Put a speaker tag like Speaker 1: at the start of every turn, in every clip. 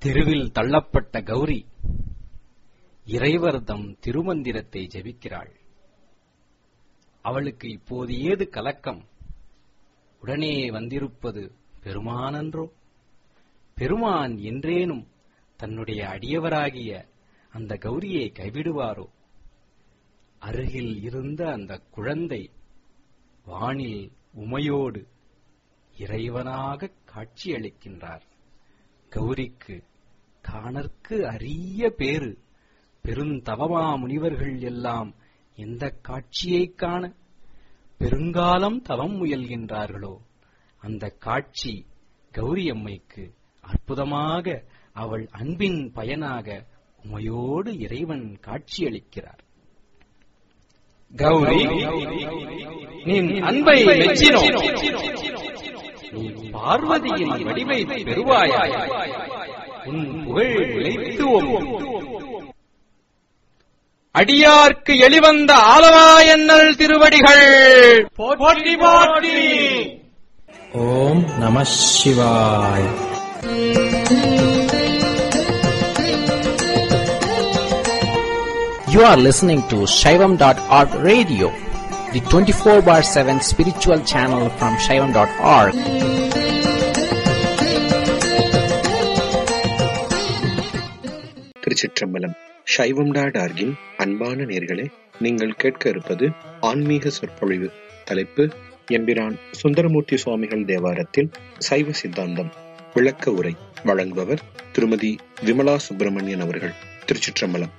Speaker 1: தெருவில் தள்ளப்பட்ட கௌரி இறைவர்தம் திருமந்திரத்தை ஜெபிக்கிறாள் அவளுக்கு இப்போது ஏது கலக்கம் உடனே வந்திருப்பது பெருமானன்றோ பெருமான் என்றேனும் தன்னுடைய அடியவராகிய அந்த கௌரியை கைவிடுவாரோ அருகில் இருந்த அந்த குழந்தை வானில் உமையோடு இறைவனாக காட்சியளிக்கின்றார் கௌரிக்கு காணற்கு அரிய பேறு பெருந்தவமா முனிவர்கள் எல்லாம் எந்த காட்சியைக் காண பெருங்காலம் தவம் முயல்கின்றார்களோ அந்த காட்சி கௌரி அம்மைக்கு அற்புதமாக அவள் அன்பின் பயனாக உமையோடு இறைவன் காட்சியளிக்கிறார்
Speaker 2: கௌரி நின் அன்பை மெச்சினோம்
Speaker 1: நீ பார்வதியின் வடிவை பெறுவாயாய் உன் புகழ் நிலைத்து ஓங்கும்.
Speaker 2: அடியார்க்கு எளிவந்த ஆலவாயன்னல் திருவடிகள் போற்றி போற்றி
Speaker 3: ஓம் நம சிவாய் You are listening to Shaivam.org radio, the 24 bar 7 spiritual channel from Shaivam.org.
Speaker 4: திருச்சிற்றம்பலம் சைவம் டாட் ஆர்கின் அன்பான நேர்களே நீங்கள் கேட்க இருப்பது ஆன்மீக சொற்பொழிவு தலைப்பு எம்பிரான் சுந்தரமூர்த்தி சுவாமிகள் தேவாரத்தில் சைவ சித்தாந்தம் விளக்க உரை வழங்குபவர் திருமதி விமலா சுப்பிரமணியன் அவர்கள் திருச்சிற்றம்பலம்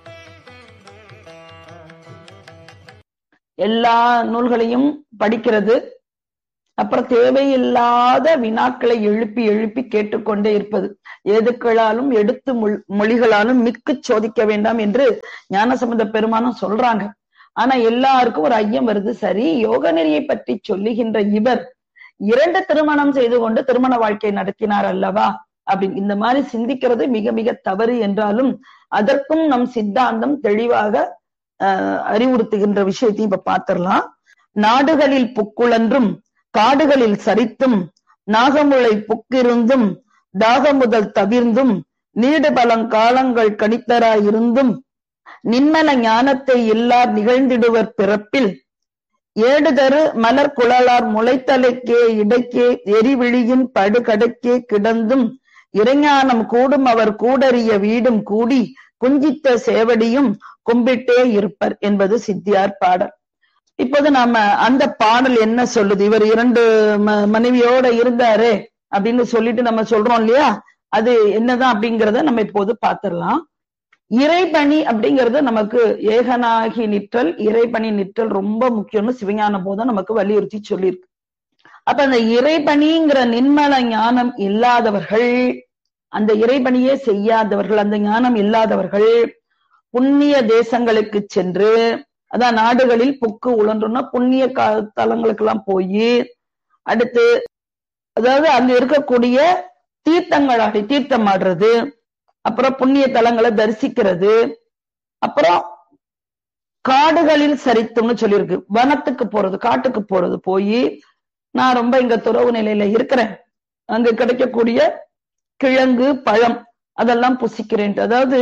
Speaker 5: எல்லா நூல்களையும் படிக்கிறது அப்புறம் தேவையில்லாத வினாக்களை எழுப்பி எழுப்பி கேட்டுக்கொண்டே இருப்பது எதுக்களாலும் எடுத்து மொழி- மொழிகளாலும் மிக்கு சோதிக்க வேண்டாம் என்று ஞானசம்பந்த பெருமானும் சொல்றாங்க ஆனா எல்லாருக்கும் ஒரு ஐயம் வருது சரி யோக நெறியை பற்றி சொல்லுகின்ற இவர் இரண்டு திருமணம் செய்து கொண்டு திருமண வாழ்க்கை நடத்தினார் அல்லவா அப்படி இந்த மாதிரி சிந்திக்கிறது மிக மிக தவறு என்றாலும் அதற்கும் நம் சித்தாந்தம் தெளிவாக அஹ், அறிவுறுத்துகின்ற விஷயத்தையும் இப்ப பார்த்திடலாம் நாடுகளில் புக்குழன்றும் காடுகளில் சரித்தும் நாகமுளை புக்கிருந்தும் தாகமுதல் தவிர்ந்தும் நீடு பழங்காலங்கள் கணித்தராயிருந்தும் நின்மல ஞானத்தை எல்லார் நிகழ்ந்திடுவர் பிறப்பில் ஏடுதரு மலர் குழலார் முளைத்தலைக்கே இடைக்கே எரிவிழியின் படுகடக்கே கிடந்தும் இறைஞானம் கூடும் அவர் கூடறிய வீடும் கூடி குஞ்சித்த சேவடியும் கும்பிட்டே இருப்பர் என்பது சித்தியார் பாடல் இப்போது நாம அந்த பாடல் என்ன சொல்லுது இவர் இரண்டு ம- மனைவியோட இருந்தாரு அப்படின்னு சொல்லிட்டு நம்ம சொல்றோம் இல்லையா அது என்னதான் அப்படிங்கறத நம்ம இப்போது பார்த்திடலாம் இறைபணி அப்படிங்கிறது நமக்கு ஏகனாகி நிற்றல் இறைபணி நிற்றல் ரொம்ப முக்கியம்னு சிவஞான போதம் நமக்கு வலியுறுத்தி சொல்லியிருக்கு அப்ப அந்த இறைபணிங்கிற நின்மல ஞானம் இல்லாதவர்கள் அந்த இறைபணியே செய்யாதவர்கள் அந்த ஞானம் இல்லாதவர்கள் புண்ணிய தேசங்களுக்கு சென்று அதான் நாடுகளில் புக்கு உழன்றுனா புண்ணிய கா- தலங்களுக்கு எல்லாம் போய் அடுத்து அதாவது அங்க இருக்கக்கூடிய தீர்த்தங்களாடி தீர்த்தம் ஆடுறது அப்புறம் புண்ணிய தலங்களை தரிசிக்கிறது அப்புறம் காடுகளில் சரித்தும்னு சொல்லியிருக்கு வனத்துக்கு போறது காட்டுக்கு போறது போய் நான் ரொம்ப இங்க துறவு நிலையில இருக்கிறேன் அங்க கிடைக்கக்கூடிய கிழங்கு பழம் அதெல்லாம் புசிக்கிறேன் அதாவது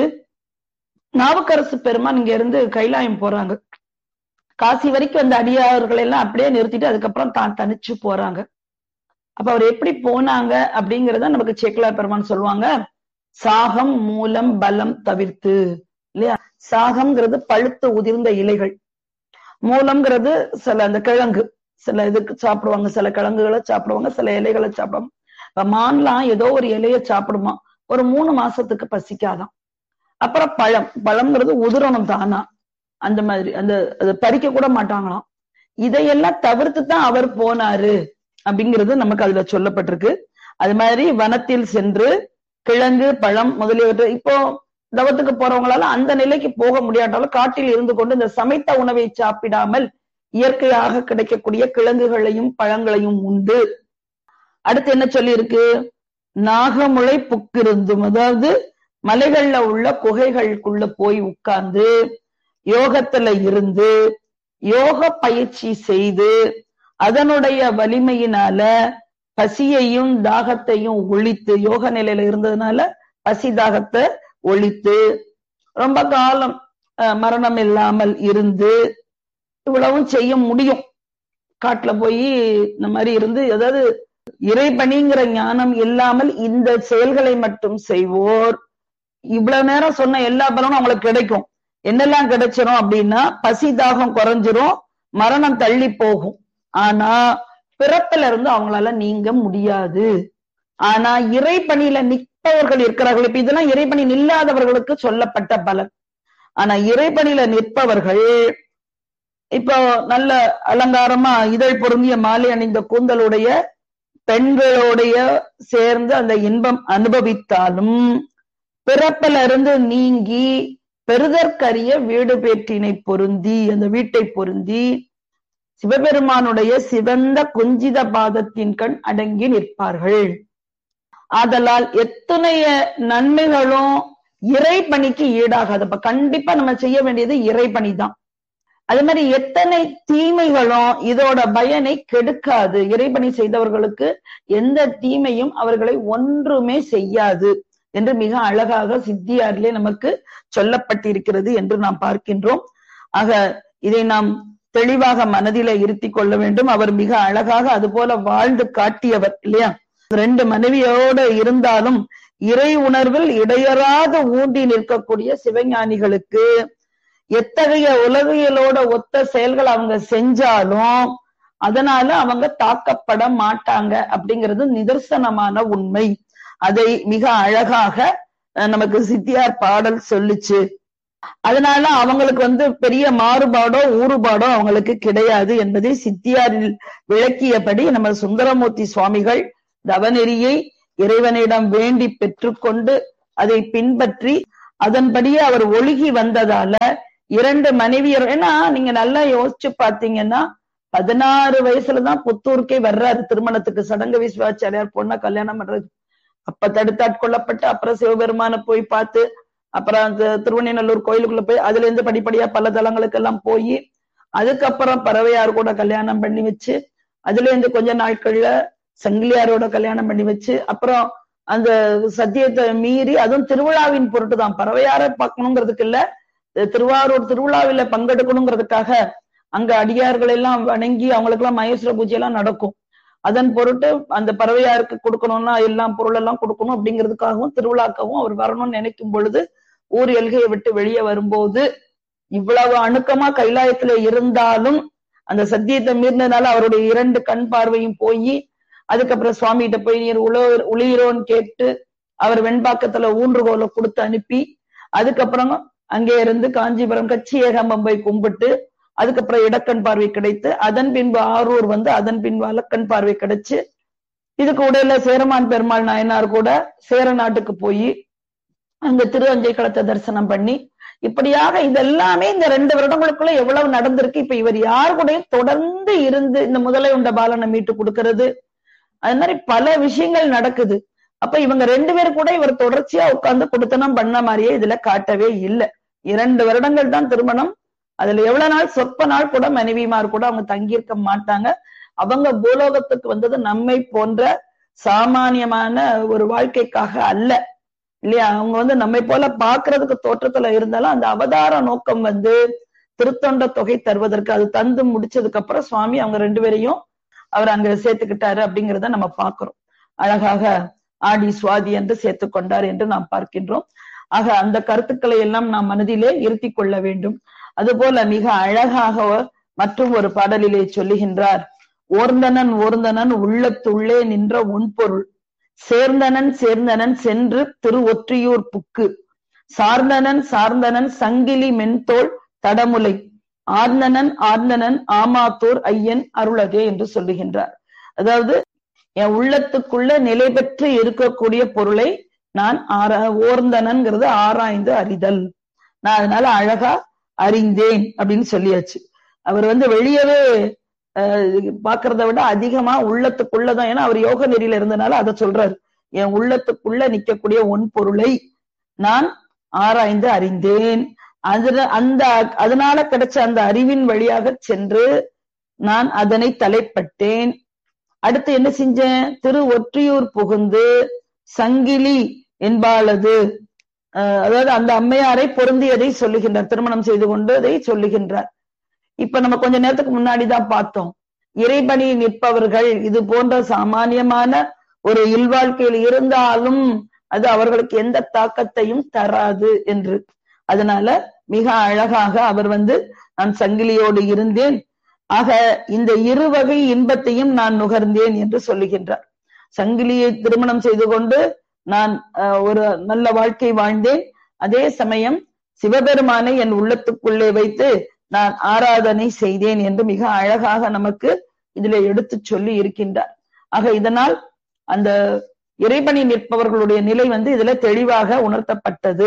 Speaker 5: நாவுக்கரசு பெருமான் இங்க இருந்து கைலாயம் போறாங்க காசி வரைக்கும் அந்த அடியார்கள் எல்லாம் அப்படியே நிறுத்திட்டு அதுக்கப்புறம் தான் தனிச்சு போறாங்க அப்ப அவர் எப்படி போனாங்க அப்படிங்கறத நமக்கு சேக்கலா பெருமான் சொல்லுவாங்க சாகம் மூலம் பலம் தவிர்த்து இல்லையா சாகம்ங்கிறது பழுத்து உதிர்ந்த இலைகள் மூலம்ங்கிறது சில அந்த கிழங்கு சில இதுக்கு சாப்பிடுவாங்க சில கிழங்குகளை சாப்பிடுவாங்க சில இலைகளை சாப்பிடுவாங்க இப்ப மான்லாம் ஏதோ ஒரு இலைய சாப்பிடுமா ஒரு மூணு மாசத்துக்கு பசிக்காதான் அப்புறம் பழம் பழம்ங்கிறது உதிரணும் தானா அந்த மாதிரி அந்த அதை பறிக்க கூட மாட்டாங்களாம் இதையெல்லாம் தவிர்த்து தான் அவர் போனாரு அப்படிங்கிறது நமக்கு அதுல சொல்லப்பட்டிருக்கு அது மாதிரி வனத்தில் சென்று கிழங்கு பழம் முதலியவற்றை இப்போ தவத்துக்கு போறவங்களால அந்த நிலைக்கு போக முடியாட்டாலும் காட்டில் இருந்து கொண்டு இந்த சமைத்த உணவை சாப்பிடாமல் இயற்கையாக கிடைக்கக்கூடிய கிழங்குகளையும் பழங்களையும் உண்டு அடுத்து என்ன சொல்லி இருக்கு நாகமுளை புக்கிருந்தும் அதாவது மலைகள்ல உள்ள குகைகளுக்குள்ள போய் உட்கார்ந்து யோகத்துல இருந்து யோக பயிற்சி செய்து அதனுடைய வலிமையினால பசியையும் தாகத்தையும் ஒழித்து யோக நிலையில இருந்ததுனால பசிதாகத்தை ஒழித்து ரொம்ப காலம் அஹ், மரணம் இல்லாமல் இருந்து இவ்வளவும் செய்ய முடியும் காட்டுல போய் இந்த மாதிரி இருந்து அதாவது இறைபணிங்கிற ஞானம் இல்லாமல் இந்த செயல்களை மட்டும் செய்வோர் இவ்வளவு நேரம் சொன்ன எல்லா பலனும் அவங்களுக்கு கிடைக்கும் என்னெல்லாம் கிடைச்சிரும் அப்படின்னா பசி தாகம் குறைஞ்சிரும் மரணம் தள்ளி போகும் ஆனா பிறப்பில இருந்து அவங்களால நீங்க முடியாது ஆனா இறைப்பணியில நிற்பவர்கள் இருக்கிறார்கள் இப்ப இதெல்லாம் இறைப்பணி இல்லாதவர்களுக்கு சொல்லப்பட்ட பலன் ஆனா இறைப்பணியில நிற்பவர்கள் இப்போ நல்ல அலங்காரமா இதழ் பொருந்திய மாலை அணிந்த கூந்தலுடைய பெண்களுடைய சேர்ந்து அந்த இன்பம் அனுபவித்தாலும் பிறப்பில இருந்து நீங்கி பெறுதற்கரிய வீடு பேற்றினை பொருந்தி அந்த வீட்டை பொருந்தி சிவபெருமானுடைய சிவந்த குஞ்சித பாதத்தின் கண் அடங்கி நிற்பார்கள் ஆதலால் எத்தனைய நன்மைகளும் இறைப்பணிக்கு ஈடாகாது அப்ப கண்டிப்பா நம்ம செய்ய வேண்டியது இறைப்பணி தான் அதே மாதிரி எத்தனை தீமைகளும் இதோட பயனை கெடுக்காது இறைப்பணி செய்தவர்களுக்கு எந்த தீமையும் அவர்களை ஒன்றுமே செய்யாது என்று மிக அழகாக சித்தியாரிலே நமக்கு சொல்லப்பட்டிருக்கிறது என்று நாம் பார்க்கின்றோம் ஆக இதை நாம் தெளிவாக மனதில இருத்தி கொள்ள வேண்டும் அவர் மிக அழகாக அது போல வாழ்ந்து காட்டியவர் இல்லையா ரெண்டு மனைவியோடு இருந்தாலும் இறை உணர்வில் இடையறாத ஊண்டி நிற்கக்கூடிய சிவஞானிகளுக்கு எத்தகைய உலகியலோட ஒத்த செயல்கள் அவங்க செஞ்சாலும் அதனால அவங்க தாக்கப்பட மாட்டாங்க அப்படிங்கிறது நிதர்சனமான உண்மை அதை மிக அழகாக அஹ், நமக்கு சித்தியார் பாடல் சொல்லுச்சு அதனால அவங்களுக்கு வந்து பெரிய மாறுபாடோ ஊறுபாடோ அவங்களுக்கு கிடையாது என்பதை சித்தியாரில் விளக்கியபடி நம்ம சுந்தரமூர்த்தி சுவாமிகள் தவநெறியை இறைவனிடம் வேண்டி பெற்றுக்கொண்டு அதை பின்பற்றி அதன்படியே அவர் ஒழுகி வந்ததால இரண்டு மனைவியர் ஏன்னா நீங்க நல்லா யோசிச்சு பாத்தீங்கன்னா பதினாறு வயசுலதான் புத்தூருக்கே வர்றாரு திருமணத்துக்கு சடங்கு விஸ்வாச்சாரியார் பொண்ண கல்யாணம் பண்றது அப்ப தடுத்தாட்கொள்ளப்பட்டு அப்புறம் சிவபெருமான போய் பார்த்து அப்புறம் அந்த திருவண்ணநல்லூர் கோயிலுக்குள்ள போய் அதுல இருந்து படிப்படியா பல தலங்களுக்கு எல்லாம் போய் அதுக்கப்புறம் பறவையார் கூட கல்யாணம் பண்ணி வச்சு அதுல இருந்து கொஞ்ச நாட்கள்ல சங்கிலியாரோட கல்யாணம் பண்ணி வச்சு அப்புறம் அந்த சத்தியத்தை மீறி அதுவும் திருவிழாவின் பொருட்டு தான் பறவையார பார்க்கணுங்கிறதுக்கு இல்ல திருவாரூர் திருவிழாவில பங்கெடுக்கணுங்கிறதுக்காக அங்க அடியார்கள் எல்லாம் வணங்கி அவங்களுக்கு எல்லாம் மகேஸ்வர பூஜை எல்லாம் நடக்கும் அதன் பொருட்டு அந்த பறவையாருக்கு கொடுக்கணும்னா எல்லாம் பொருள் எல்லாம் கொடுக்கணும் அப்படிங்கிறதுக்காகவும் திருவிழாக்காகவும் அவர் வரணும்னு நினைக்கும் பொழுது ஊர் எல்கையை விட்டு வெளியே வரும்போது இவ்வளவு அணுக்கமா கைலாயத்துல இருந்தாலும் அந்த சத்தியத்தை மீறினதுனால அவருடைய இரண்டு கண் பார்வையும் போய் அதுக்கப்புறம் சுவாமிகிட்ட போய் நீர் உழ உளியிரோன்னு கேட்டு அவர் வெண்பாக்கத்துல ஊன்றுகோலை கொடுத்து அனுப்பி அதுக்கப்புறம் அங்கே இருந்து காஞ்சிபுரம் கச்சி ஏகம்பம் போய் கும்பிட்டு அதுக்கப்புறம் இடக்கண் பார்வை கிடைத்து அதன் பின்பு ஆரூர் வந்து அதன் பின்பு அலக்கண் பார்வை கிடைச்சு இதுக்கு உடையில சேரமான் பெருமாள் நாயனார் கூட சேர நாட்டுக்கு போய் அங்க திரு அஞ்சை களத்தை தரிசனம் பண்ணி இப்படியாக இதெல்லாமே இந்த ரெண்டு வருடங்களுக்குள்ள எவ்வளவு நடந்திருக்கு இப்ப இவர் யார் கூடயும் தொடர்ந்து இருந்து இந்த முதலை உண்ட பாலனை மீட்டு கொடுக்கறது அது மாதிரி பல விஷயங்கள் நடக்குது அப்ப இவங்க ரெண்டு பேரும் கூட இவர் தொடர்ச்சியா உட்கார்ந்து கொடுத்தனம் பண்ண மாதிரியே இதுல காட்டவே இல்லை இரண்டு வருடங்கள் தான் திருமணம் அதுல எவ்வளவு நாள் சொற்ப நாள் கூட மனைவிமார் கூட அவங்க தங்கியிருக்க மாட்டாங்க அவங்க பூலோகத்துக்கு வந்தது நம்மை போன்ற சாமானியமான ஒரு வாழ்க்கைக்காக அல்ல இல்லையா அவங்க வந்து நம்மை போல பாக்குறதுக்கு தோற்றத்துல இருந்தாலும் அந்த அவதார நோக்கம் வந்து திருத்தொண்ட தொகை தருவதற்கு அது தந்து முடிச்சதுக்கு அப்புறம் சுவாமி அவங்க ரெண்டு பேரையும் அவர் அங்க சேர்த்துக்கிட்டாரு அப்படிங்கிறத நம்ம பார்க்கிறோம் அழகாக ஆடி சுவாதி என்று சேர்த்து கொண்டார் என்று நாம் பார்க்கின்றோம் ஆக அந்த கருத்துக்களை எல்லாம் நாம் மனதிலே இருத்தி கொள்ள வேண்டும் அதுபோல மிக அழகாக மற்றும் ஒரு பாடலிலே சொல்லுகின்றார் ஓர்ந்தனன் ஓர்ந்தனன் உள்ளத்துள்ளே நின்ற உன்பொருள் சேர்ந்தனன் சேர்ந்தனன் சென்று திரு ஒற்றியூர் புக்கு சார்ந்தனன் சார்ந்தனன் சங்கிலி மென்தோள் தடமுலை ஆர்ந்தனன் ஆர்ந்தனன் ஆமாத்தூர் ஐயன் அருளதே என்று சொல்லுகின்றார் அதாவது என் உள்ளத்துக்குள்ள நிலை பெற்று இருக்கக்கூடிய பொருளை நான் ஆரா ஓர்ந்தனன்கிறது ஆராய்ந்து அறிதல் நான் அதனால அழகா அறிந்தேன் அப்படின்னு சொல்லியாச்சு அவர் வந்து வெளியவே பாக்குறத விட அதிகமா உள்ளத்துக்குள்ளதான் ஏன்னா அவர் யோக நெறியில இருந்தனால அதை சொல்றாரு என் உள்ளத்துக்குள்ள நிக்கக்கூடிய ஒன் பொருளை நான் ஆராய்ந்து அறிந்தேன் அதுல அந்த அதனால கிடைச்ச அந்த அறிவின் வழியாக சென்று நான் அதனை தலைப்பட்டேன் அடுத்து என்ன செஞ்சேன் திரு ஒற்றியூர் புகுந்து சங்கிலி என்பாளது அஹ் அதாவது அந்த அம்மையாரை பொருந்தியதை சொல்லுகின்றார் திருமணம் செய்து கொண்டதை சொல்லுகின்றார் இப்ப நம்ம கொஞ்ச நேரத்துக்கு முன்னாடி தான் பார்த்தோம் இறைபணி நிற்பவர்கள் இது போன்ற சாமானியமான ஒரு இல்வாழ்க்கையில் இருந்தாலும் அது அவர்களுக்கு எந்த தாக்கத்தையும் தராது என்று அதனால மிக அழகாக அவர் வந்து நான் சங்கிலியோடு இருந்தேன் ஆக இந்த இரு வகை இன்பத்தையும் நான் நுகர்ந்தேன் என்று சொல்லுகின்றார் சங்கிலியை திருமணம் செய்து கொண்டு நான் அஹ், ஒரு நல்ல வாழ்க்கை வாழ்ந்தேன் அதே சமயம் சிவபெருமானை என் உள்ளத்துக்குள்ளே வைத்து நான் ஆராதனை செய்தேன் என்று மிக அழகாக நமக்கு இதுல எடுத்து சொல்லி இருக்கின்றார் ஆக இதனால் அந்த இறைபணி நிற்பவர்களுடைய நிலை வந்து இதுல தெளிவாக உணர்த்தப்பட்டது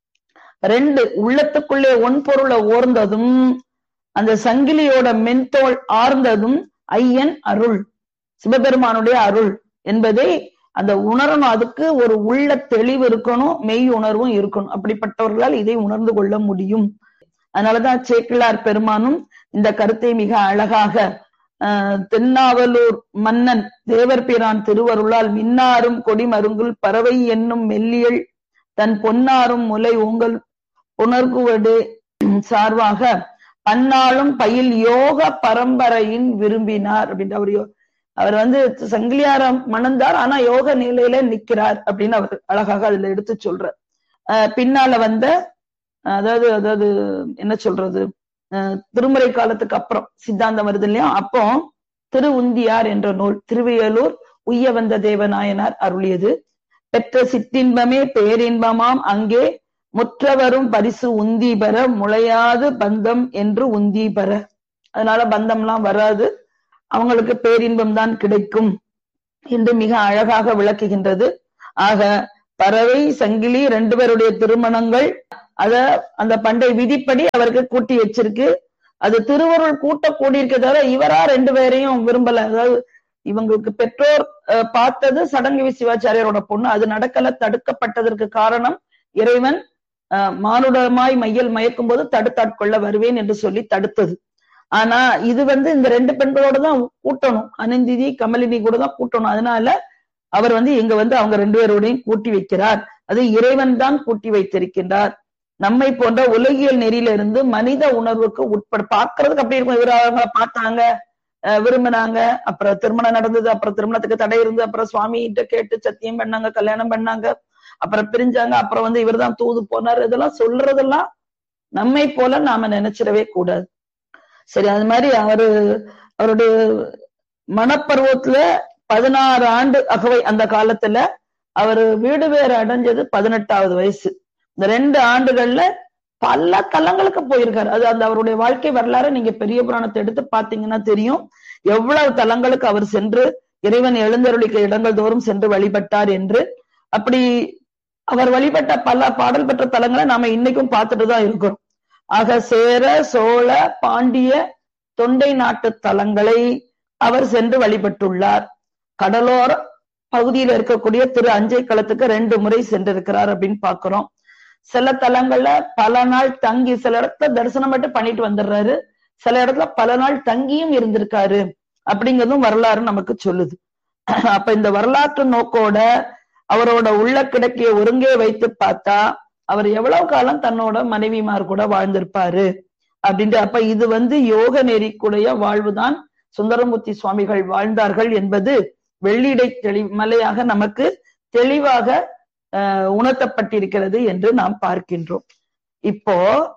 Speaker 5: ரெண்டு உள்ளத்துக்குள்ளே ஒன்பொருளை ஓர்ந்ததும் அந்த சங்கிலியோட மென்தோல் ஆர்ந்ததும் ஐயன் அருள் சிவபெருமானுடைய அருள் என்பதை அந்த உணரணும் அதுக்கு ஒரு உள்ள தெளிவு இருக்கணும் மெய் உணர்வும் இருக்கணும் அப்படிப்பட்டவர்களால் இதை உணர்ந்து கொள்ள முடியும் அதனாலதான் சேக்கிழார் பெருமானும் இந்த கருத்தை மிக அழகாக ஆஹ், தென்னாவலூர் மன்னன் தேவர் பிரான் திருவருளால் மின்னாரும் கொடிமருங்குல் பறவை என்னும் மெல்லியல் தன் பொன்னாரும் முலை உங்கள் உணர்குவடு சார்பாக பன்னாளும் பயில் யோக பரம்பரையின் விரும்பினார் அப்படின்னு அவர் யோ- அவர் வந்து சங்கிலியாரம் மணந்தார் ஆனா யோக நிலையில நிக்கிறார் அப்படின்னு அவர் அழகாக அதுல எடுத்து சொல்றார் அஹ் பின்னால வந்த அதாவது அதாவது என்ன சொல்றது அஹ் திருமுறை காலத்துக்கு அப்புறம் சித்தாந்தம் வருது இல்லையா அப்போ திரு உந்தியார் என்ற நூல் திருவியலூர் உய்ய வந்த தேவநாயனார் அருளியது பெற்ற சிற்றின்பமே பேரின்பமாம் அங்கே முற்றவரும் பரிசு உந்தி பெற முளையாது பந்தம் என்று உந்தி பெற அதனால பந்தம்லாம் வராது அவங்களுக்கு பேரின்பம் தான் கிடைக்கும் என்று மிக அழகாக விளக்குகின்றது ஆக பறவை சங்கிலி ரெண்டு பேருடைய திருமணங்கள் அத அந்த பண்டை விதிப்படி அவருக்கு கூட்டி வச்சிருக்கு அது திருவருள் கூட்ட கூடியிருக்க தவிர இவரா ரெண்டு பேரையும் விரும்பல அதாவது இவங்களுக்கு பெற்றோர் அஹ், பார்த்தது சடங்கு சிவாச்சாரியரோட பொண்ணு அது நடக்கல தடுக்கப்பட்டதற்கு காரணம் இறைவன் அஹ், மானுடமாய் மையல் மயக்கும் போது தடுத்தாட்கொள்ள வருவேன் என்று சொல்லி தடுத்தது ஆனா இது வந்து இந்த ரெண்டு பெண்களோட தான் கூட்டணும் அனந்திதி கமலினி கூட தான் கூட்டணும் அதனால அவர் வந்து இங்க வந்து அவங்க ரெண்டு பேரோடையும் கூட்டி வைக்கிறார் அது இறைவன் தான் கூட்டி வைத்திருக்கின்றார் நம்மை போன்ற உலகியல் நெறியில இருந்து மனித உணர்வுக்கு உட்பட பார்க்கறதுக்கு அப்படி இருக்கும் இவர் அவங்க பார்த்தாங்க அஹ் விரும்பினாங்க அப்புறம் திருமணம் நடந்தது அப்புறம் திருமணத்துக்கு தடை இருந்து அப்புறம் சுவாமிகிட்ட கேட்டு சத்தியம் பண்ணாங்க கல்யாணம் பண்ணாங்க அப்புறம் பிரிஞ்சாங்க அப்புறம் வந்து இவர்தான் தூது போனார் இதெல்லாம் சொல்றதெல்லாம் நம்மை போல நாம நினைச்சிடவே கூடாது சரி அது மாதிரி அவரு அவருடைய மனப்பருவத்துல பதினாறு ஆண்டு அகவை அந்த காலத்துல அவரு வீடு வேறு அடைஞ்சது பதினெட்டாவது வயசு இந்த ரெண்டு ஆண்டுகள்ல பல தலங்களுக்கு போயிருக்காரு அது அந்த அவருடைய வாழ்க்கை வரலாறு நீங்க பெரிய புராணத்தை எடுத்து பாத்தீங்கன்னா தெரியும் எவ்வளவு தலங்களுக்கு அவர் சென்று இறைவன் எழுந்தருளிக்க இடங்கள் தோறும் சென்று வழிபட்டார் என்று அப்படி அவர் வழிபட்ட பல பாடல் பெற்ற தலங்களை நாம இன்னைக்கும் பார்த்துட்டு தான் இருக்கிறோம் ஆக சேர சோழ பாண்டிய தொண்டை நாட்டு தலங்களை அவர் சென்று வழிபட்டுள்ளார் கடலோர பகுதியில் இருக்கக்கூடிய திரு அஞ்சை களத்துக்கு ரெண்டு முறை சென்றிருக்கிறார் அப்படின்னு பாக்குறோம் சில தலங்கள்ல பல நாள் தங்கி சில இடத்துல தரிசனம் மட்டும் பண்ணிட்டு வந்துடுறாரு சில இடத்துல பல நாள் தங்கியும் இருந்திருக்காரு அப்படிங்கிறதும் வரலாறு நமக்கு சொல்லுது அப்ப இந்த வரலாற்று நோக்கோட அவரோட உள்ள கிடக்கிய ஒருங்கே வைத்து பார்த்தா அவர் எவ்வளவு காலம் தன்னோட மனைவிமார் கூட வாழ்ந்திருப்பாரு அப்படின்ட்டு அப்ப இது வந்து யோக நெறிக்குடைய வாழ்வுதான் சுந்தரமூர்த்தி சுவாமிகள் வாழ்ந்தார்கள் என்பது வெள்ளிடை தெளி மலையாக நமக்கு தெளிவாக அஹ், உணர்த்தப்பட்டிருக்கிறது என்று நாம் பார்க்கின்றோம் இப்போ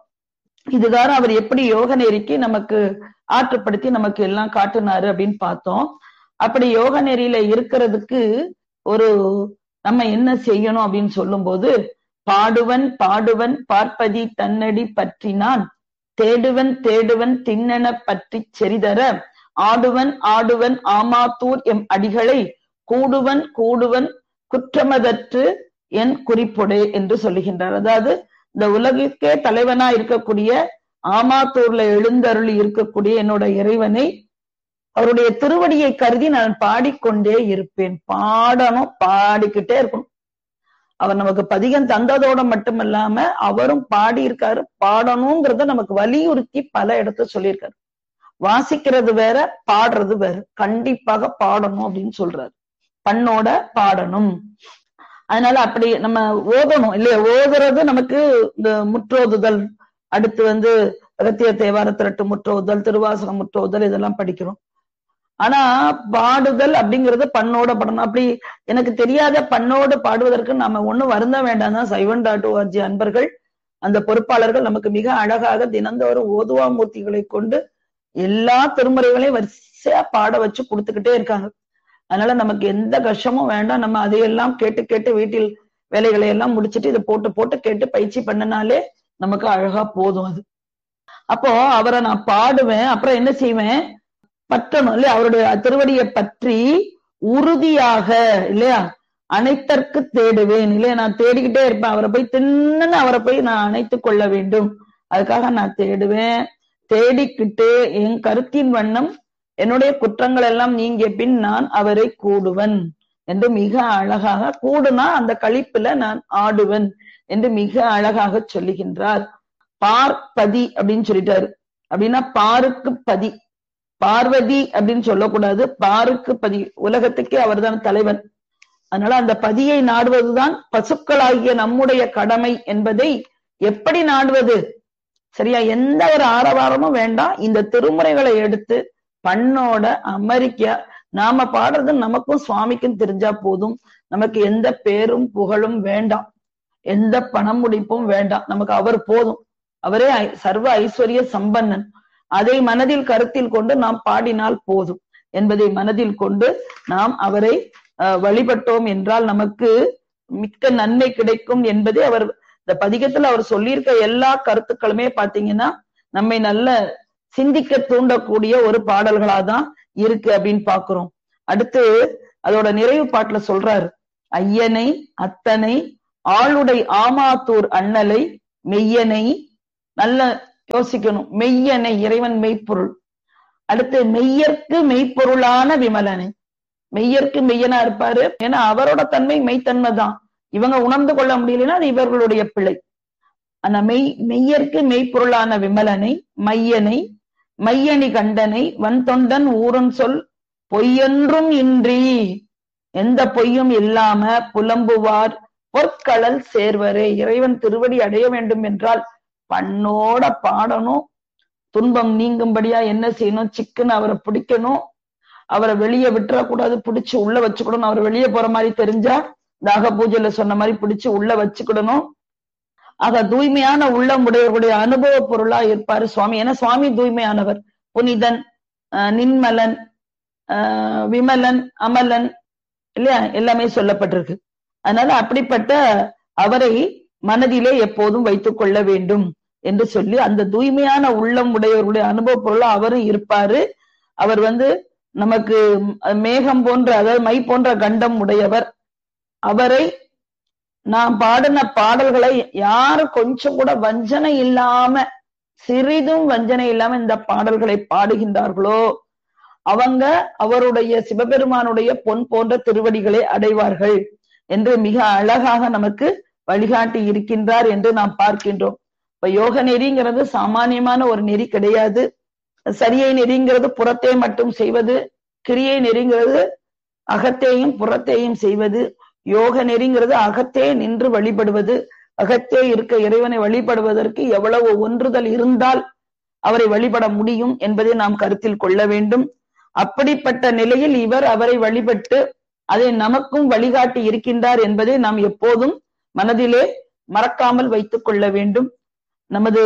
Speaker 5: இதுதான் அவர் எப்படி யோக நெறிக்கு நமக்கு ஆற்றுப்படுத்தி நமக்கு எல்லாம் காட்டுனாரு அப்படின்னு பார்த்தோம் அப்படி யோக நெறியில இருக்கிறதுக்கு ஒரு நம்ம என்ன செய்யணும் அப்படின்னு சொல்லும்போது பாடுவன் பாடுவன் பார்ப்பதி தன்னடி பற்றினான் தேடுவன் தேடுவன் திண்ணென பற்றி செறிதர ஆடுவன் ஆடுவன் ஆமாத்தூர் எம் அடிகளை கூடுவன் கூடுவன் குற்றமதற்று என் குறிப்புடே என்று சொல்லுகின்றார் அதாவது இந்த உலகிற்கே தலைவனா இருக்கக்கூடிய ஆமாத்தூர்ல எழுந்தருளி இருக்கக்கூடிய என்னோட இறைவனை அவருடைய திருவடியை கருதி நான் பாடிக்கொண்டே இருப்பேன் பாடணும் பாடிக்கிட்டே இருக்கணும் அவர் நமக்கு பதிகம் தந்ததோட மட்டுமல்லாம அவரும் பாடி இருக்காரு பாடணுங்கிறத நமக்கு வலியுறுத்தி பல இடத்துல சொல்லியிருக்காரு வாசிக்கிறது வேற பாடுறது வேற கண்டிப்பாக பாடணும் அப்படின்னு சொல்றாரு பண்ணோட பாடணும் அதனால அப்படி நம்ம ஓதணும் இல்லையா ஓதுறது நமக்கு இந்த முற்றோதுதல் அடுத்து வந்து அகத்திய தேவார திரட்டு முற்றோதுதல் திருவாசகம் முற்றோதுதல் இதெல்லாம் படிக்கிறோம் ஆனா பாடுதல் அப்படிங்கறது பண்ணோட படணும் அப்படி எனக்கு தெரியாத பண்ணோடு பாடுவதற்கு நாம ஒண்ணும் வருந்த வேண்டாம் தான் சைவன் டாட் ஓஆர்ஜி அன்பர்கள் அந்த பொறுப்பாளர்கள் நமக்கு மிக அழகாக தினந்தோறும் ஓதுவா மூர்த்திகளை கொண்டு எல்லா திருமுறைகளையும் வரிசையா பாட வச்சு கொடுத்துக்கிட்டே இருக்காங்க அதனால நமக்கு எந்த கஷ்டமும் வேண்டாம் நம்ம அதையெல்லாம் கேட்டு கேட்டு வீட்டில் வேலைகளை எல்லாம் முடிச்சிட்டு இதை போட்டு போட்டு கேட்டு பயிற்சி பண்ணனாலே நமக்கு அழகா போதும் அது அப்போ அவரை நான் பாடுவேன் அப்புறம் என்ன செய்வேன் பற்றணும் இல்லையா அவருடைய திருவடியை பற்றி உறுதியாக இல்லையா அனைத்தற்கு தேடுவேன் இல்லையா நான் தேடிக்கிட்டே இருப்பேன் அவரை போய் தின்னு அவரை போய் நான் அணைத்துக் கொள்ள வேண்டும் அதுக்காக நான் தேடுவேன் தேடிக்கிட்டு என் கருத்தின் வண்ணம் என்னுடைய குற்றங்கள் எல்லாம் நீங்கிய பின் நான் அவரை கூடுவன் என்று மிக அழகாக கூடுனா அந்த கழிப்புல நான் ஆடுவன் என்று மிக அழகாக சொல்லுகின்றார் பார்ப்பதி அப்படின்னு சொல்லிட்டாரு அப்படின்னா பாருக்கு பதி பார்வதி அப்படின்னு சொல்லக்கூடாது பாருக்கு பதி உலகத்துக்கே அவர்தான் தலைவன் அதனால அந்த பதியை நாடுவதுதான் பசுக்களாகிய நம்முடைய கடமை என்பதை எப்படி நாடுவது சரியா எந்த ஒரு ஆரவாரமும் வேண்டாம் இந்த திருமுறைகளை எடுத்து பண்ணோட அமெரிக்கா நாம பாடுறது நமக்கும் சுவாமிக்கும் தெரிஞ்சா போதும் நமக்கு எந்த பேரும் புகழும் வேண்டாம் எந்த பணம் முடிப்பும் வேண்டாம் நமக்கு அவர் போதும் அவரே சர்வ ஐஸ்வர்ய சம்பன்னன் அதை மனதில் கருத்தில் கொண்டு நாம் பாடினால் போதும் என்பதை மனதில் கொண்டு நாம் அவரை வழிபட்டோம் என்றால் நமக்கு மிக்க நன்மை கிடைக்கும் என்பதை அவர் இந்த பதிகத்துல அவர் சொல்லியிருக்க எல்லா கருத்துக்களுமே பாத்தீங்கன்னா நம்மை நல்ல சிந்திக்க தூண்டக்கூடிய ஒரு பாடல்களா தான் இருக்கு அப்படின்னு பாக்குறோம் அடுத்து அதோட நிறைவு பாட்டுல சொல்றாரு ஐயனை அத்தனை ஆளுடை ஆமாத்தூர் அண்ணலை மெய்யனை நல்ல யோசிக்கணும் மெய்யனை இறைவன் மெய்ப்பொருள் அடுத்து மெய்யற்கு மெய்ப்பொருளான விமலனை மெய்யற்கு மெய்யனா இருப்பாரு ஏன்னா அவரோட தன்மை மெய்த்தன்மை தான் இவங்க உணர்ந்து கொள்ள முடியலன்னா அது இவர்களுடைய பிழை ஆனா மெய் மெய்யற்கு மெய்ப்பொருளான விமலனை மையனை மையணி கண்டனை வன்தொண்டன் ஊரன் சொல் பொய்யென்றும் இன்றி எந்த பொய்யும் இல்லாம புலம்புவார் பொற்களல் சேர்வரே இறைவன் திருவடி அடைய வேண்டும் என்றால் பண்ணோட பாடணும் துன்பம் நீங்கும்படியா என்ன செய்யணும் சிக்குன்னு அவரை பிடிக்கணும் அவரை வெளியே விட்டுறக்கூடாது பிடிச்சு உள்ள வச்சுக்கணும் அவர் வெளியே போற மாதிரி தெரிஞ்சா தாக பூஜையில சொன்ன மாதிரி பிடிச்சு உள்ள வச்சுக்கிடணும் ஆக தூய்மையான உள்ளம் உடையவர்களுடைய அனுபவ பொருளா இருப்பாரு சுவாமி ஏன்னா சுவாமி தூய்மையானவர் புனிதன் நின்மலன் விமலன் அமலன் இல்லையா எல்லாமே சொல்லப்பட்டிருக்கு அதனால அப்படிப்பட்ட அவரை மனதிலே எப்போதும் வைத்துக் கொள்ள வேண்டும் என்று சொல்லி அந்த தூய்மையான உள்ளம் உடையவர்களுடைய அனுபவ பொருளா அவரும் இருப்பாரு அவர் வந்து நமக்கு மேகம் போன்ற அதாவது மை போன்ற கண்டம் உடையவர் அவரை நான் பாடின பாடல்களை யாரு கொஞ்சம் கூட வஞ்சனை இல்லாம சிறிதும் வஞ்சனை இல்லாம இந்த பாடல்களை பாடுகின்றார்களோ அவங்க அவருடைய சிவபெருமானுடைய பொன் போன்ற திருவடிகளை அடைவார்கள் என்று மிக அழகாக நமக்கு வழிகாட்டி இருக்கின்றார் என்று நாம் பார்க்கின்றோம் இப்ப யோக நெறிங்கிறது சாமானியமான ஒரு நெறி கிடையாது சரியை நெறிங்கிறது புறத்தை மட்டும் செய்வது கிரியை நெறிங்கிறது அகத்தையும் புறத்தையும் செய்வது யோக நெறிங்கிறது அகத்தே நின்று வழிபடுவது அகத்தே இருக்க இறைவனை வழிபடுவதற்கு எவ்வளவு ஒன்றுதல் இருந்தால் அவரை வழிபட முடியும் என்பதை நாம் கருத்தில் கொள்ள வேண்டும் அப்படிப்பட்ட நிலையில் இவர் அவரை வழிபட்டு அதை நமக்கும் வழிகாட்டி இருக்கின்றார் என்பதை நாம் எப்போதும் மனதிலே மறக்காமல் வைத்துக் கொள்ள வேண்டும் நமது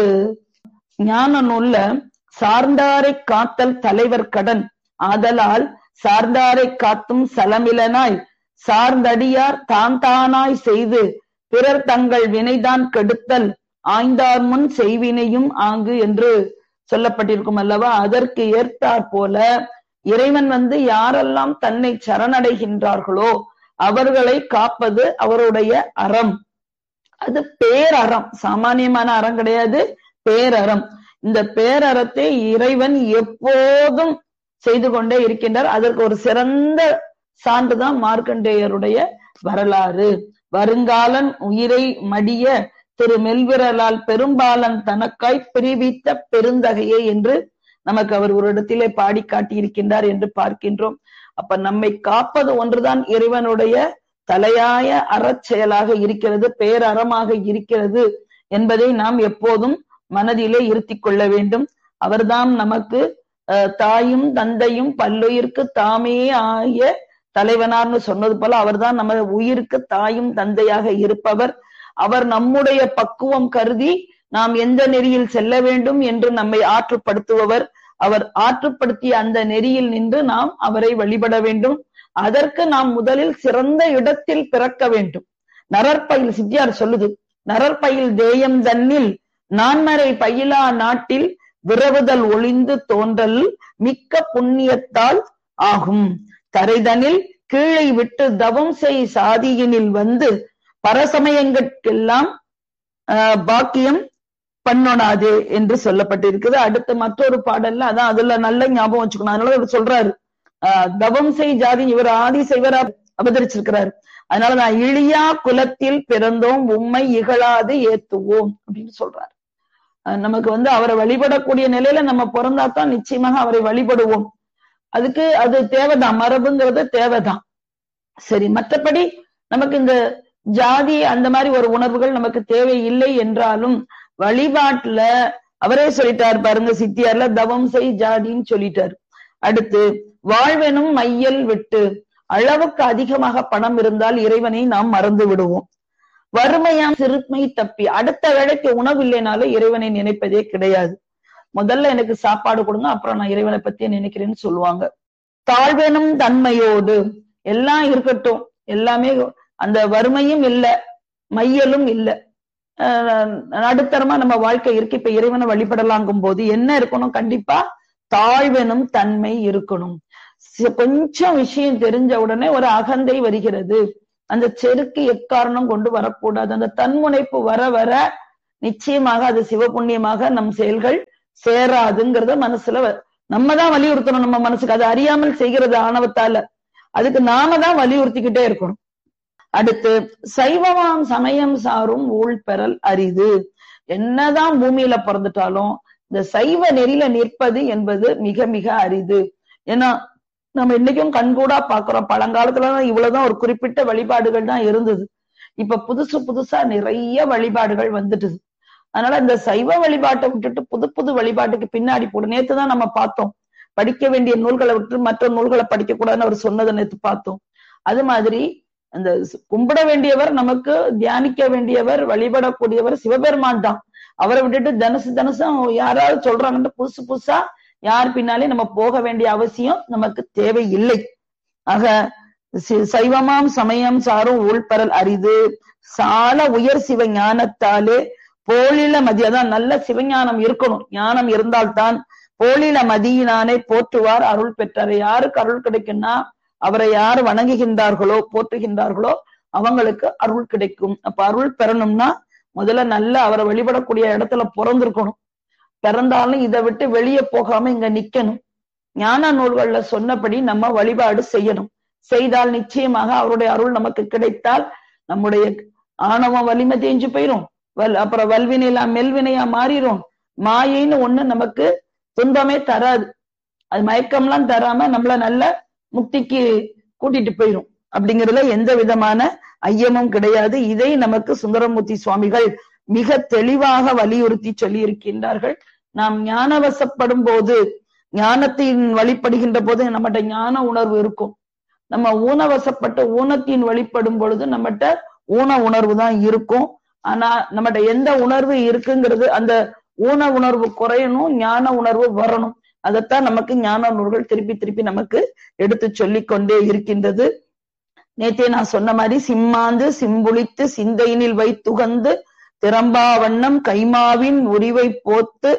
Speaker 5: ஞான நூல்ல சார்ந்தாரை காத்தல் தலைவர் கடன் ஆதலால் சார்ந்தாரை காத்தும் சலமிலனாய் சார்ந்தடியார் தான் தானாய் செய்து பிறர் தங்கள் வினைதான் கெடுத்தல் ஆய்ந்தார் முன் செய்வினையும் ஆங்கு என்று சொல்லப்பட்டிருக்கும் அல்லவா அதற்கு ஏற்றாற் போல இறைவன் வந்து யாரெல்லாம் தன்னை சரணடைகின்றார்களோ அவர்களை காப்பது அவருடைய அறம் அது பேரறம் சாமானியமான அறம் கிடையாது பேரறம் இந்த பேரறத்தை இறைவன் எப்போதும் செய்து கொண்டே இருக்கின்றார் அதற்கு ஒரு சிறந்த சான்றுதான் மார்க்கண்டேயருடைய வரலாறு வருங்காலன் உயிரை மடிய திரு மெல்விரலால் பெரும்பாலன் தனக்காய் பிரிவித்த பெருந்தகையே என்று நமக்கு அவர் ஒரு இடத்திலே பாடி காட்டியிருக்கின்றார் என்று பார்க்கின்றோம் அப்ப நம்மை காப்பது ஒன்றுதான் இறைவனுடைய தலையாய அறச்செயலாக இருக்கிறது பேரறமாக இருக்கிறது என்பதை நாம் எப்போதும் மனதிலே இருத்திக் கொள்ள வேண்டும் அவர்தான் நமக்கு அஹ், தாயும் தந்தையும் பல்லுயிர்க்கு தாமே ஆகிய தலைவனார்னு சொன்னது போல அவர்தான் நம்ம உயிருக்கு தாயும் தந்தையாக இருப்பவர் அவர் நம்முடைய பக்குவம் கருதி நாம் எந்த நெறியில் செல்ல வேண்டும் என்று நம்மை ஆற்றுப்படுத்துபவர் அவர் ஆற்றுப்படுத்திய அந்த நெறியில் நின்று நாம் அவரை வழிபட வேண்டும் அதற்கு நாம் முதலில் சிறந்த இடத்தில் பிறக்க வேண்டும் நரற்பயில் சித்தியார் சொல்லுது நரற்பயில் தேயம் தன்னில் நான்மறை பயிலா நாட்டில் விரவுதல் ஒளிந்து தோன்றல் மிக்க புண்ணியத்தால் ஆகும் தரைதனில் கீழை விட்டு தவம் செய் சாதியினில் வந்து பரசமயங்கட்கெல்லாம் ஆஹ், பாக்கியம் பண்ணொணாதே என்று சொல்லப்பட்டிருக்குது அடுத்து மற்றொரு பாடல்ல அதான் அதுல நல்ல ஞாபகம் வச்சுக்கணும் அதனால இவர் சொல்றாரு ஆஹ், தவம் செய் ஜாதி இவர் ஆதி செய்வரா அவதரிச்சிருக்கிறார் அதனால நான் இழியா குலத்தில் பிறந்தோம் உம்மை இகழாது ஏத்துவோம் அப்படின்னு சொல்றாரு அஹ் நமக்கு வந்து அவரை வழிபடக்கூடிய நிலையில நம்ம பிறந்தாதான் நிச்சயமாக அவரை வழிபடுவோம் அதுக்கு அது தேவைதான் மரபுங்கிறது தேவைதான் சரி மற்றபடி நமக்கு இந்த ஜாதி அந்த மாதிரி ஒரு உணர்வுகள் நமக்கு தேவையில்லை என்றாலும் வழிபாட்டுல அவரே சொல்லிட்டார் பாருங்க சித்தியார்ல தவம் செய் ஜாதின்னு சொல்லிட்டாரு அடுத்து வாழ்வெனும் மையல் விட்டு அளவுக்கு அதிகமாக பணம் இருந்தால் இறைவனை நாம் மறந்து விடுவோம் வறுமையாம் சிறுமை தப்பி அடுத்த வேளைக்கு உணவு இல்லைனாலும் இறைவனை நினைப்பதே கிடையாது முதல்ல எனக்கு சாப்பாடு கொடுங்க அப்புறம் நான் இறைவனை பத்தி நினைக்கிறேன்னு சொல்லுவாங்க தாழ்வெனும் தன்மையோடு எல்லாம் இருக்கட்டும் எல்லாமே அந்த வறுமையும் இல்ல மையலும் இல்ல அஹ் நடுத்தரமா நம்ம வாழ்க்கை இருக்கு இப்ப இறைவனை வழிபடலாங்கும் போது என்ன இருக்கணும் கண்டிப்பா தாழ்வெனும் தன்மை இருக்கணும் சி- கொஞ்சம் விஷயம் தெரிஞ்ச உடனே ஒரு அகந்தை வருகிறது அந்த செருக்கு எக்காரணம் கொண்டு வரக்கூடாது அந்த தன்முனைப்பு வர வர நிச்சயமாக அது சிவபுண்ணியமாக நம் செயல்கள் சேராதுங்கிறத மனசுல வ- நம்ம தான் வலியுறுத்தணும் நம்ம மனசுக்கு அது அறியாமல் செய்கிறது ஆணவத்தால அதுக்கு நாம தான் வலியுறுத்திக்கிட்டே இருக்கணும் அடுத்து சைவமாம் சமயம் சாரும் ஊழ் பெறல் அரிது என்னதான் பூமியில பிறந்துட்டாலும் இந்த சைவ நெறியில நிற்பது என்பது மிக மிக அரிது ஏன்னா நம்ம இன்னைக்கும் கண்கூடா பாக்குறோம் பழங்காலத்துல இவ்வளவுதான் ஒரு குறிப்பிட்ட வழிபாடுகள் தான் இருந்தது இப்ப புதுசு புதுசா நிறைய வழிபாடுகள் வந்துட்டுது அதனால இந்த சைவ வழிபாட்டை விட்டுட்டு புது புது வழிபாட்டுக்கு பின்னாடி போடு நேத்து தான் நம்ம பார்த்தோம் படிக்க வேண்டிய நூல்களை விட்டு மற்ற நூல்களை படிக்க கூடாதுன்னு அவர் சொன்னதை நேத்து பார்த்தோம் அது மாதிரி அந்த ஸ்- கும்பிட வேண்டியவர் நமக்கு தியானிக்க வேண்டியவர் வழிபடக்கூடியவர் சிவபெருமான் தான் அவரை விட்டுட்டு தனுசு தனுசும் யாராவது சொல்றாங்கன்னு புதுசு புதுசா யார் பின்னாலே நம்ம போக வேண்டிய அவசியம் நமக்கு தேவையில்லை ஆக சி- சைவமாம் சமயம் சாரும் ஊழ்பரல் அரிது சால உயர் சிவ ஞானத்தாலே போலில மதி அதான் நல்ல சிவஞானம் இருக்கணும் ஞானம் இருந்தால்தான் போலில மதியினானை போற்றுவார் அருள் பெற்றார் யாருக்கு அருள் கிடைக்கும்னா அவரை யார் வணங்குகின்றார்களோ போற்றுகின்றார்களோ அவங்களுக்கு அருள் கிடைக்கும் அப்ப அருள் பெறணும்னா முதல்ல நல்ல அவரை வழிபடக்கூடிய இடத்துல பிறந்திருக்கணும் பிறந்தாலும் இதை விட்டு வெளியே போகாம இங்க நிக்கணும் ஞான நூல்கள்ல சொன்னபடி நம்ம வழிபாடு செய்யணும் செய்தால் நிச்சயமாக அவருடைய அருள் நமக்கு கிடைத்தால் நம்முடைய ஆணவம் வலிமை தேஞ்சு போயிரும் வல் அப்புறம் வல்வினையா மெல்வினையா மாறிடும் மாயைன்னு ஒண்ணு நமக்கு துன்பமே தராது அது மயக்கம்லாம் தராம நம்மள நல்ல முக்திக்கு கூட்டிட்டு போயிரும் அப்படிங்கறதுல எந்த விதமான ஐயமும் கிடையாது இதை நமக்கு சுந்தரமூர்த்தி சுவாமிகள் மிக தெளிவாக வலியுறுத்தி சொல்லி இருக்கின்றார்கள் நாம் ஞானவசப்படும் போது ஞானத்தின் வழிபடுகின்ற போது நம்மகிட்ட ஞான உணர்வு இருக்கும் நம்ம ஊனவசப்பட்டு ஊனத்தின் வழிபடும் பொழுது நம்மகிட்ட ஊன உணர்வு தான் இருக்கும் ஆனா நம்மகிட்ட எந்த உணர்வு இருக்குங்கிறது அந்த ஊன உணர்வு குறையணும் ஞான உணர்வு வரணும் அதைத்தான் நமக்கு ஞான நூல்கள் திருப்பி திருப்பி நமக்கு எடுத்து சொல்லிக் கொண்டே இருக்கின்றது நேத்தே நான் சொன்ன மாதிரி சிம்மாந்து சிம்புளித்து சிந்தையினில் வைத்துகந்து திறம்பா வண்ணம் கைமாவின் உரிவை போத்து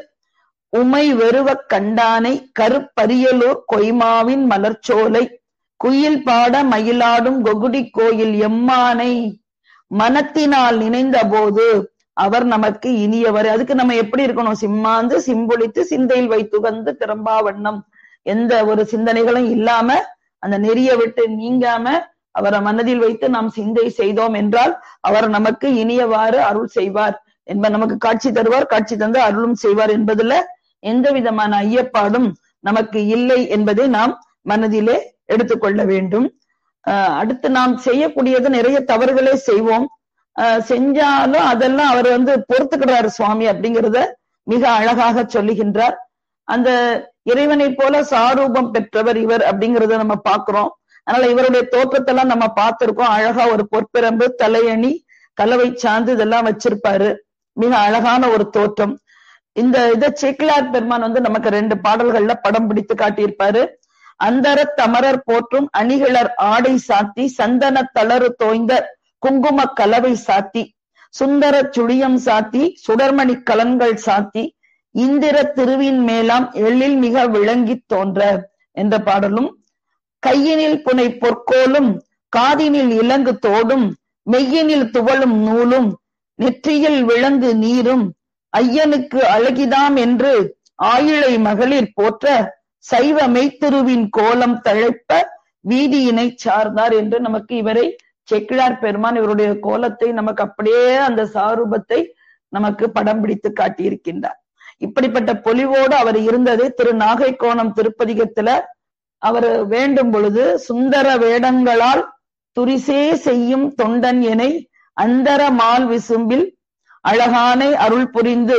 Speaker 5: உமை வெறுவக் கண்டானை கருப்பரியலூர் கொய்மாவின் மலர்ச்சோலை குயில் பாட மயிலாடும் கொகுடி கோயில் எம்மானை மனத்தினால் நினைந்த போது அவர் நமக்கு இனியவர் அதுக்கு நம்ம எப்படி இருக்கணும் சிம்மாந்து சிம்பொழித்து சிந்தையில் வைத்துகந்து திறம்பா வண்ணம் எந்த ஒரு சிந்தனைகளும் இல்லாம அந்த நெறிய விட்டு நீங்காம அவரை மனதில் வைத்து நாம் சிந்தை செய்தோம் என்றால் அவர் நமக்கு இனியவாறு அருள் செய்வார் என்ப நமக்கு காட்சி தருவார் காட்சி தந்து அருளும் செய்வார் என்பதுல எந்த விதமான ஐயப்பாடும் நமக்கு இல்லை என்பதை நாம் மனதிலே எடுத்துக்கொள்ள வேண்டும் அஹ் அடுத்து நாம் செய்யக்கூடியது நிறைய தவறுகளே செய்வோம் அஹ் செஞ்சாலும் அதெல்லாம் அவர் வந்து பொறுத்துக்கிறாரு சுவாமி அப்படிங்கிறத மிக அழகாக சொல்லுகின்றார் அந்த இறைவனை போல சாரூபம் பெற்றவர் இவர் அப்படிங்கறத நம்ம பாக்குறோம் அதனால இவருடைய தோற்றத்தெல்லாம் நம்ம பார்த்திருக்கோம் அழகா ஒரு பொற்பிரம்பு தலையணி கலவை சாந்து இதெல்லாம் வச்சிருப்பாரு மிக அழகான ஒரு தோற்றம் இந்த இத சேக்கிலார் பெருமான் வந்து நமக்கு ரெண்டு பாடல்கள்ல படம் பிடித்து காட்டியிருப்பாரு அந்தர தமரர் போற்றும் அணிகிளர் ஆடை சாத்தி சந்தன தளறு தோய்ந்த குங்கும கலவை சாத்தி சுந்தர சுழியம் சாத்தி சுடர்மணி கலன்கள் சாத்தி இந்திர திருவின் மேலாம் எழில் மிக விளங்கித் தோன்ற என்ற பாடலும் கையினில் புனை பொற்கோலும் காதினில் இலங்கு தோடும் மெய்யினில் துவளும் நூலும் நெற்றியில் விளங்கு நீரும் ஐயனுக்கு அழகிதாம் என்று ஆயிழை மகளிர் போற்ற சைவ மெய்த்திருவின் கோலம் தழைப்ப வீதியினை சார்ந்தார் என்று நமக்கு இவரை செக்கிழார் பெருமான் இவருடைய கோலத்தை நமக்கு அப்படியே அந்த சாரூபத்தை நமக்கு படம் பிடித்து காட்டியிருக்கின்றார் இப்படிப்பட்ட பொலிவோடு அவர் இருந்தது திரு நாகைக்கோணம் திருப்பதிகத்துல அவர் வேண்டும் பொழுது சுந்தர வேடங்களால் துரிசே செய்யும் தொண்டன் எனை அந்தர மால் விசும்பில் அழகானை அருள் புரிந்து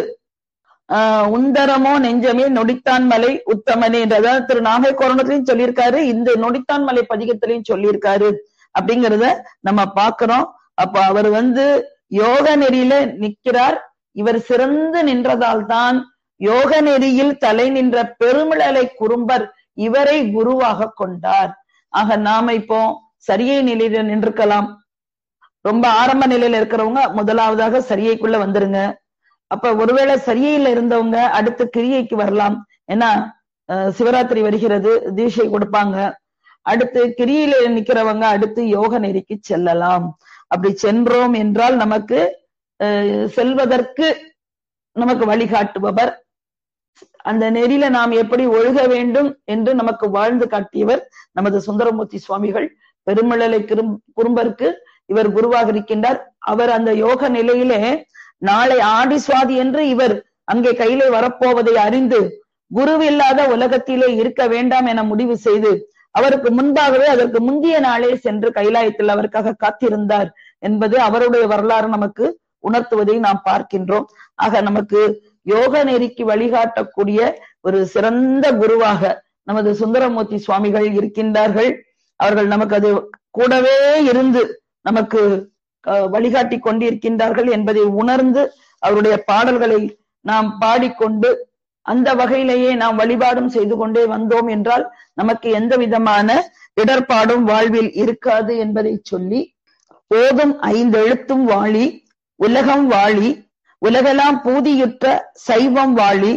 Speaker 5: ஆஹ் உந்தரமோ நெஞ்சமே நொடித்தான் மலை உத்தமனே அதாவது திரு நாகைக்கோரணத்திலையும் சொல்லியிருக்காரு இந்த நொடித்தான் மலை பதிகத்திலையும் சொல்லியிருக்காரு அப்படிங்கிறத நம்ம பாக்குறோம் அப்ப அவர் வந்து யோக நெறியில நிக்கிறார் இவர் சிறந்து நின்றதால் தான் யோக நெறியில் தலை நின்ற பெருமிழலை குறும்பர் இவரை குருவாக கொண்டார் ஆக நாம இப்போ சரியை நிலையில நின்றுக்கலாம் ரொம்ப ஆரம்ப நிலையில இருக்கிறவங்க முதலாவதாக சரியைக்குள்ள வந்துருங்க அப்ப ஒருவேளை சரியையில இருந்தவங்க அடுத்து கிரியைக்கு வரலாம் ஏன்னா அஹ், சிவராத்திரி வருகிறது தீட்சை கொடுப்பாங்க அடுத்து கிரியில நிக்கிறவங்க அடுத்து யோக நெறிக்கு செல்லலாம் அப்படி சென்றோம் என்றால் நமக்கு அஹ், செல்வதற்கு நமக்கு வழிகாட்டுபவர் அந்த நெறியில நாம் எப்படி ஒழுக வேண்டும் என்று நமக்கு வாழ்ந்து காட்டியவர் நமது சுந்தரமூர்த்தி சுவாமிகள் பெருமிழலை கிரும் குறும்பருக்கு இவர் குருவாக இருக்கின்றார் அவர் அந்த யோக நிலையிலே நாளை ஆடி சுவாதி என்று இவர் அங்கே கையிலே வரப்போவதை அறிந்து குருவில்லாத உலகத்திலே இருக்க வேண்டாம் என முடிவு செய்து அவருக்கு முன்பாகவே அதற்கு முந்தைய நாளே சென்று கைலாயத்தில் அவருக்காக காத்திருந்தார் என்பது அவருடைய வரலாறு நமக்கு உணர்த்துவதை நாம் பார்க்கின்றோம் ஆக நமக்கு யோக நெறிக்கு வழிகாட்டக்கூடிய ஒரு சிறந்த குருவாக நமது சுந்தரமூர்த்தி சுவாமிகள் இருக்கின்றார்கள் அவர்கள் நமக்கு அது கூடவே இருந்து நமக்கு அஹ், வழிகாட்டி கொண்டிருக்கின்றார்கள் என்பதை உணர்ந்து அவருடைய பாடல்களை நாம் பாடிக்கொண்டு அந்த வகையிலேயே நாம் வழிபாடும் செய்து கொண்டே வந்தோம் என்றால் நமக்கு எந்த விதமான இடர்பாடும் வாழ்வில் இருக்காது என்பதை சொல்லி ஓதும் ஐந்தெழுத்தும் வாழி உலகம் வாழி உலகெல்லாம் பூதியுற்ற சைவம் வாழி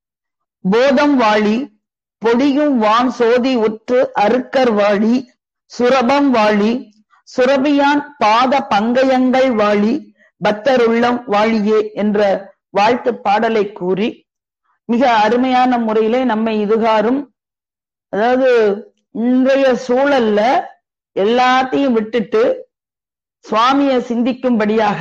Speaker 5: போதம் வாழி பொடியும் வான் சோதி உற்று அருக்கர் வாழி சுரபம் வாழி சுரபியான் பாத பங்கயங்கள் வாழி பக்தருள்ளம் வாழியே என்ற வாழ்த்து பாடலை கூறி மிக அருமையான முறையிலே நம்மை இதுகாரும் அதாவது இன்றைய சூழல்ல எல்லாத்தையும் விட்டுட்டு சுவாமிய சிந்திக்கும்படியாக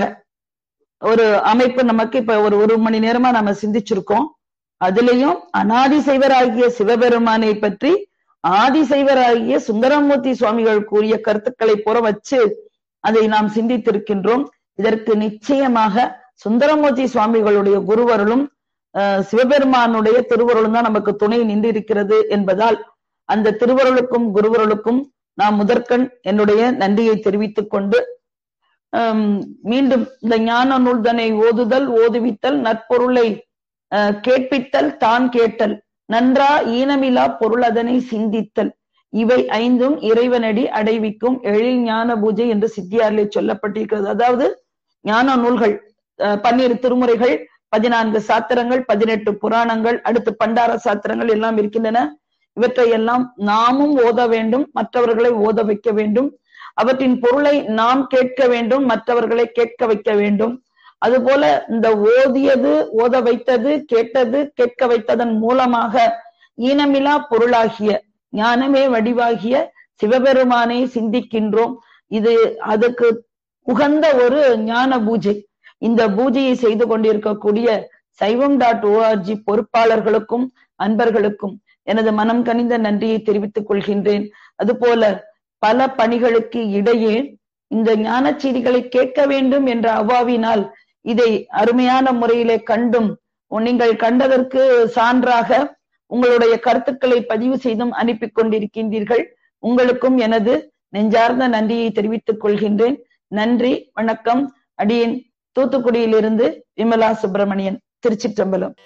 Speaker 5: ஒரு அமைப்பு நமக்கு இப்ப ஒரு ஒரு மணி நேரமா நம்ம சிந்திச்சிருக்கோம் அதுலயும் அனாதிசைவராகிய சிவபெருமானை பற்றி ஆதிசைவராகிய சுந்தரமூர்த்தி சுவாமிகள் கூறிய கருத்துக்களை புற வச்சு அதை நாம் சிந்தித்திருக்கின்றோம் இதற்கு நிச்சயமாக சுந்தரமூர்த்தி சுவாமிகளுடைய குருவருளும் அஹ், சிவபெருமானுடைய திருவருளும் தான் நமக்கு துணை நின்று இருக்கிறது என்பதால் அந்த திருவருளுக்கும் குருவருளுக்கும் நான் முதற்கண் என்னுடைய நன்றியை தெரிவித்துக் கொண்டு ஹம், மீண்டும் இந்த ஞான நூல்தனை ஓதுதல் ஓதுவித்தல் நற்பொருளை அஹ், கேட்பித்தல் தான் கேட்டல் நன்றா ஈனமிலா பொருள் அதனை சிந்தித்தல் இவை ஐந்தும் இறைவனடி அடைவிக்கும் எழில் ஞான பூஜை என்று சித்தியாரிலே சொல்லப்பட்டிருக்கிறது அதாவது ஞான நூல்கள் அஹ், பன்னிரு திருமுறைகள் பதினான்கு சாத்திரங்கள் பதினெட்டு புராணங்கள் அடுத்து பண்டார சாத்திரங்கள் எல்லாம் இருக்கின்றன இவற்றை எல்லாம் நாமும் ஓத வேண்டும் மற்றவர்களை ஓத வைக்க வேண்டும் அவற்றின் பொருளை நாம் கேட்க வேண்டும் மற்றவர்களை கேட்க வைக்க வேண்டும் அதுபோல இந்த ஓதியது ஓத வைத்தது கேட்டது கேட்க வைத்ததன் மூலமாக ஈனமிலா பொருளாகிய ஞானமே வடிவாகிய சிவபெருமானை சிந்திக்கின்றோம் இது அதுக்கு உகந்த ஒரு ஞான பூஜை இந்த பூஜையை செய்து கொண்டிருக்கக்கூடிய சைவம் டாட் ஓஆர்ஜி பொறுப்பாளர்களுக்கும் அன்பர்களுக்கும் எனது மனம் கனிந்த நன்றியை தெரிவித்துக் கொள்கின்றேன் அதுபோல பல பணிகளுக்கு இடையே இந்த ஞான செய்திகளை கேட்க வேண்டும் என்ற அவாவினால் இதை அருமையான முறையிலே கண்டும் நீங்கள் கண்டதற்கு சான்றாக உங்களுடைய கருத்துக்களை பதிவு செய்தும் அனுப்பி கொண்டிருக்கின்றீர்கள் உங்களுக்கும் எனது நெஞ்சார்ந்த நன்றியை தெரிவித்துக் கொள்கின்றேன் நன்றி வணக்கம் அடியேன் தூத்துக்குடியிலிருந்து விமலா சுப்பிரமணியன் திருச்சிற்றம்பலம்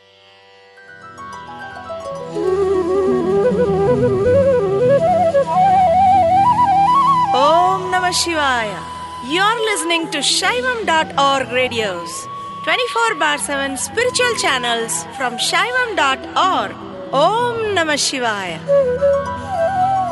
Speaker 6: Om Namah Shivaya. You're listening to Shaivam.org radios, 24 bar 7 spiritual channels from Shaivam.org. Om Namah Shivaya.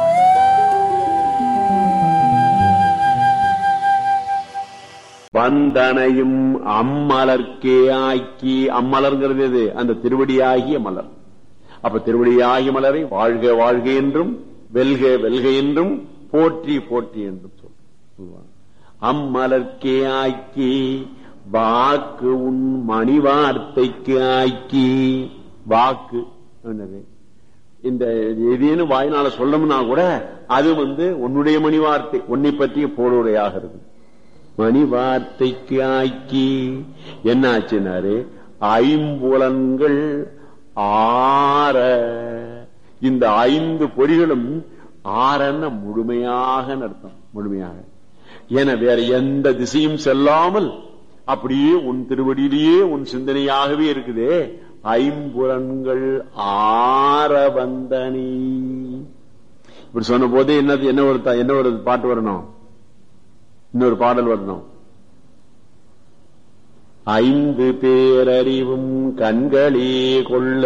Speaker 7: வந்தனையும் அம்மலர்க்கே ஆக்கி அம்மலர்ங்கிறது எது அந்த திருவடியாகிய மலர் அப்ப திருவடியாகிய மலரை வாழ்க வாழ்க என்றும் வெல்க வெல்க என்றும் போற்றி போற்றி என்றும் சொல்லுவாங்க அம்மலர்க்கே ஆக்கி வாக்கு உன் மணி வார்த்தைக்கு ஆக்கி வாக்கு என்னது இந்த எதேன்னு வாயினால சொல்லணும்னா கூட அது வந்து உன்னுடைய மணி வார்த்தை உன்னை பற்றிய போடுடையாகிறது மணி வார்த்தைக்கு ஆக்கி என்ன ஆச்சுனாரு ஐம்புலன்கள் ஆற இந்த ஐந்து பொறிகளும் ஆறன்ன முழுமையாக அர்த்தம் முழுமையாக என வேற எந்த திசையும் செல்லாமல் அப்படியே உன் திருவடியிலேயே உன் சிந்தனையாகவே இருக்குதே ஐம்புலன்கள் ஆற வந்தனி இப்படி சொன்ன போது என்னது என்ன ஒரு த- என்ன ஒரு பாட்டு வரணும் இன்னொரு பாடல் வரணும் ஐந்து பேரறிவும் கண்களே கொள்ள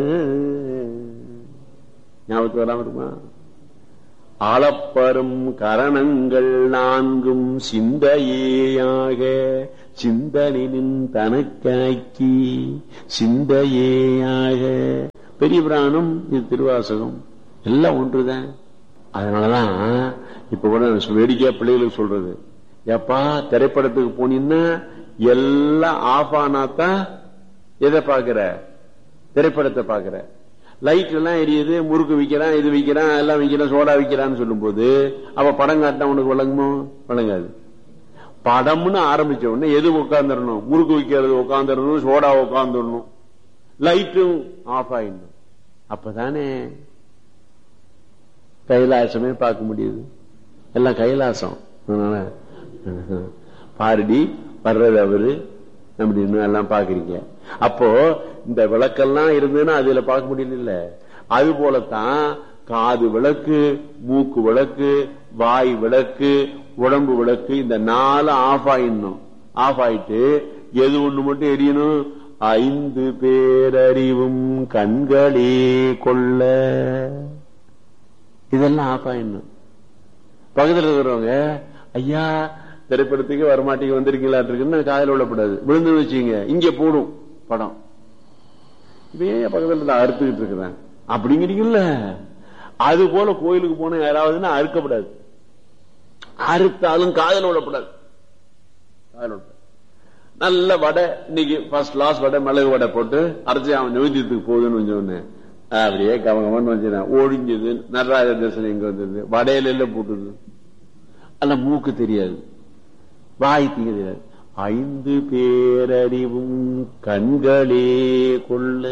Speaker 7: ஞாபகத்துக்கு வராம இருக்குமா அளப்பரும் கரணங்கள் நான்கும் சிந்தையேயாக சிந்தனின் தனக்காக்கி சிந்தையேயாக பெரிய பிராணம் இது திருவாசகம் எல்லாம் ஒன்றுதான் அதனாலதான் இப்ப கூட நான் வேடிக்கையா பிள்ளைகளுக்கு சொல்றது எப்பா திரைப்படத்துக்கு போனீங்கன்னா எல்லாம் ஆஃப் ஆனாதான் எதை பாக்குற திரைப்படத்தை பாக்குற லைட் எல்லாம் எரியுது முறுக்கு விக்கிறான் இது விக்கிறான் எல்லாம் விக்கிறான் சோடா விக்கிறான்னு சொல்லும்போது அப்ப படம் காட்டினா உனக்கு விளங்குமோ விளங்காது படம்னு ஆரம்பிச்ச உடனே எது உட்காந்துடணும் முறுக்கு விக்கிறது உட்காந்துடணும் சோடா உட்காந்துடணும் லைட்டும் ஆஃப் ஆயிடணும் அப்பதானே கைலாசமே பார்க்க முடியுது எல்லாம் கைலாசம் அதனால பாரடி வர்றது அவரு அப்படி இன்னும் எல்லாம் பாக்குறீங்க அப்போ இந்த விளக்கெல்லாம் இருந்ததுன்னா அதுல பார்க்க முடியல அது போலத்தான் காது விளக்கு மூக்கு விளக்கு வாய் விளக்கு உடம்பு விளக்கு இந்த நாலு ஆஃப் ஆயிடணும் ஆஃப் ஆயிட்டு எது ஒண்ணு மட்டும் எரியணும் ஐந்து பேரறிவும் கண்களே கொள்ள இதெல்லாம் ஆஃப் ஆயிடணும் பக்கத்துல இருக்கிறவங்க ஐயா திரைப்படத்துக்கு வரமாட்டீங்க வந்திருக்கீங்களா இருக்குன்னு காதல விடக்கூடாது விழுந்து வச்சுங்க இங்க போடும் படம் இப்ப ஏன் பக்கத்துல நான் அறுத்துக்கிட்டு இருக்கிறேன் அப்படிங்கிறீங்கல்ல அது போல கோயிலுக்கு போன யாராவதுன்னா அறுக்கப்படாது அறுத்தாலும் காதல விடக்கூடாது காதல விடக்கூடாது. நல்ல வடை இன்னைக்கு ஃபர்ஸ்ட் கிளாஸ் வடை மிளகு வடை போட்டு அரைச்சி அவன் நிவேத்தியத்துக்கு போகுதுன்னு வச்சோன்னு அப்படியே கவகமன்னு வச்சுனேன் ஒழிஞ்சது நடராஜ தரிசனம் இங்க வந்தது வடையில எல்லாம் போட்டுது அல்ல மூக்கு தெரியாது வாய் தீங்க தெரியாது ஐந்து பேரறிவும் கண்களே கொள்ள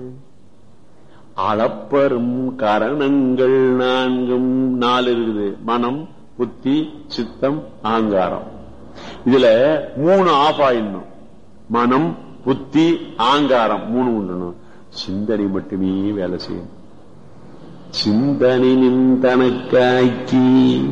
Speaker 7: அளப்பரும் கரணங்கள் நான்கும் நாலு இருக்குது மனம் புத்தி சித்தம் ஆங்காரம் இதுல மூணு ஆஃப் ஆயிடணும் மனம் புத்தி ஆங்காரம் மூணு உண்டணும் சிந்தனை மட்டுமே வேலை செய்யணும் சிந்தனை நின் தனக்காக்கி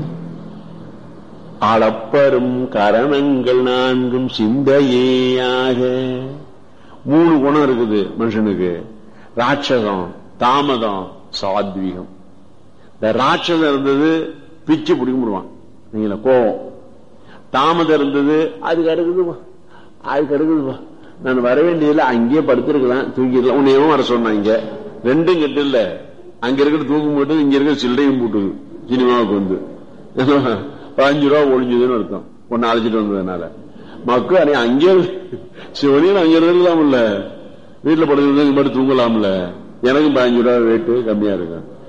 Speaker 7: அளப்பரும் கரணங்கள் நான்கும் சிந்தையேயாக மூணு குணம் இருக்குது மனுஷனுக்கு ராட்சதம் தாமதம் சாத்வீகம் இந்த ராட்சதம் இருந்தது பிச்சு பிடிக்க முடியுவான் நீங்கள கோவம் தாமதம் இருந்தது அதுக்கு அடுக்குதுமா அதுக்கு அடுக்குதுமா நான் வர வேண்டியதுல அங்கேயே படுத்திருக்கலாம் தூங்கிடலாம் உன்னையும் வர சொன்னான் இங்க ரெண்டும் கெட்டு இல்ல அங்க இருக்கிற தூக்கம் போட்டு இங்க இருக்கிற சில்லறையும் போட்டுது சினிமாவுக்கு வந்து பதினஞ்சு ரூபா ஒழிஞ்சதுன்னு அர்த்தம் ஒன்னு அழைச்சிட்டு வந்ததுனால மக்கள் அன்னைக்கு அங்கே சிவனையும் அங்க இருக்கலாம்ல வீட்டுல படுக்கிறது படுத்து தூங்கலாம்ல எனக்கும் பதினஞ்சு ரூபா ரேட்டு கம்மியா இருக்கும்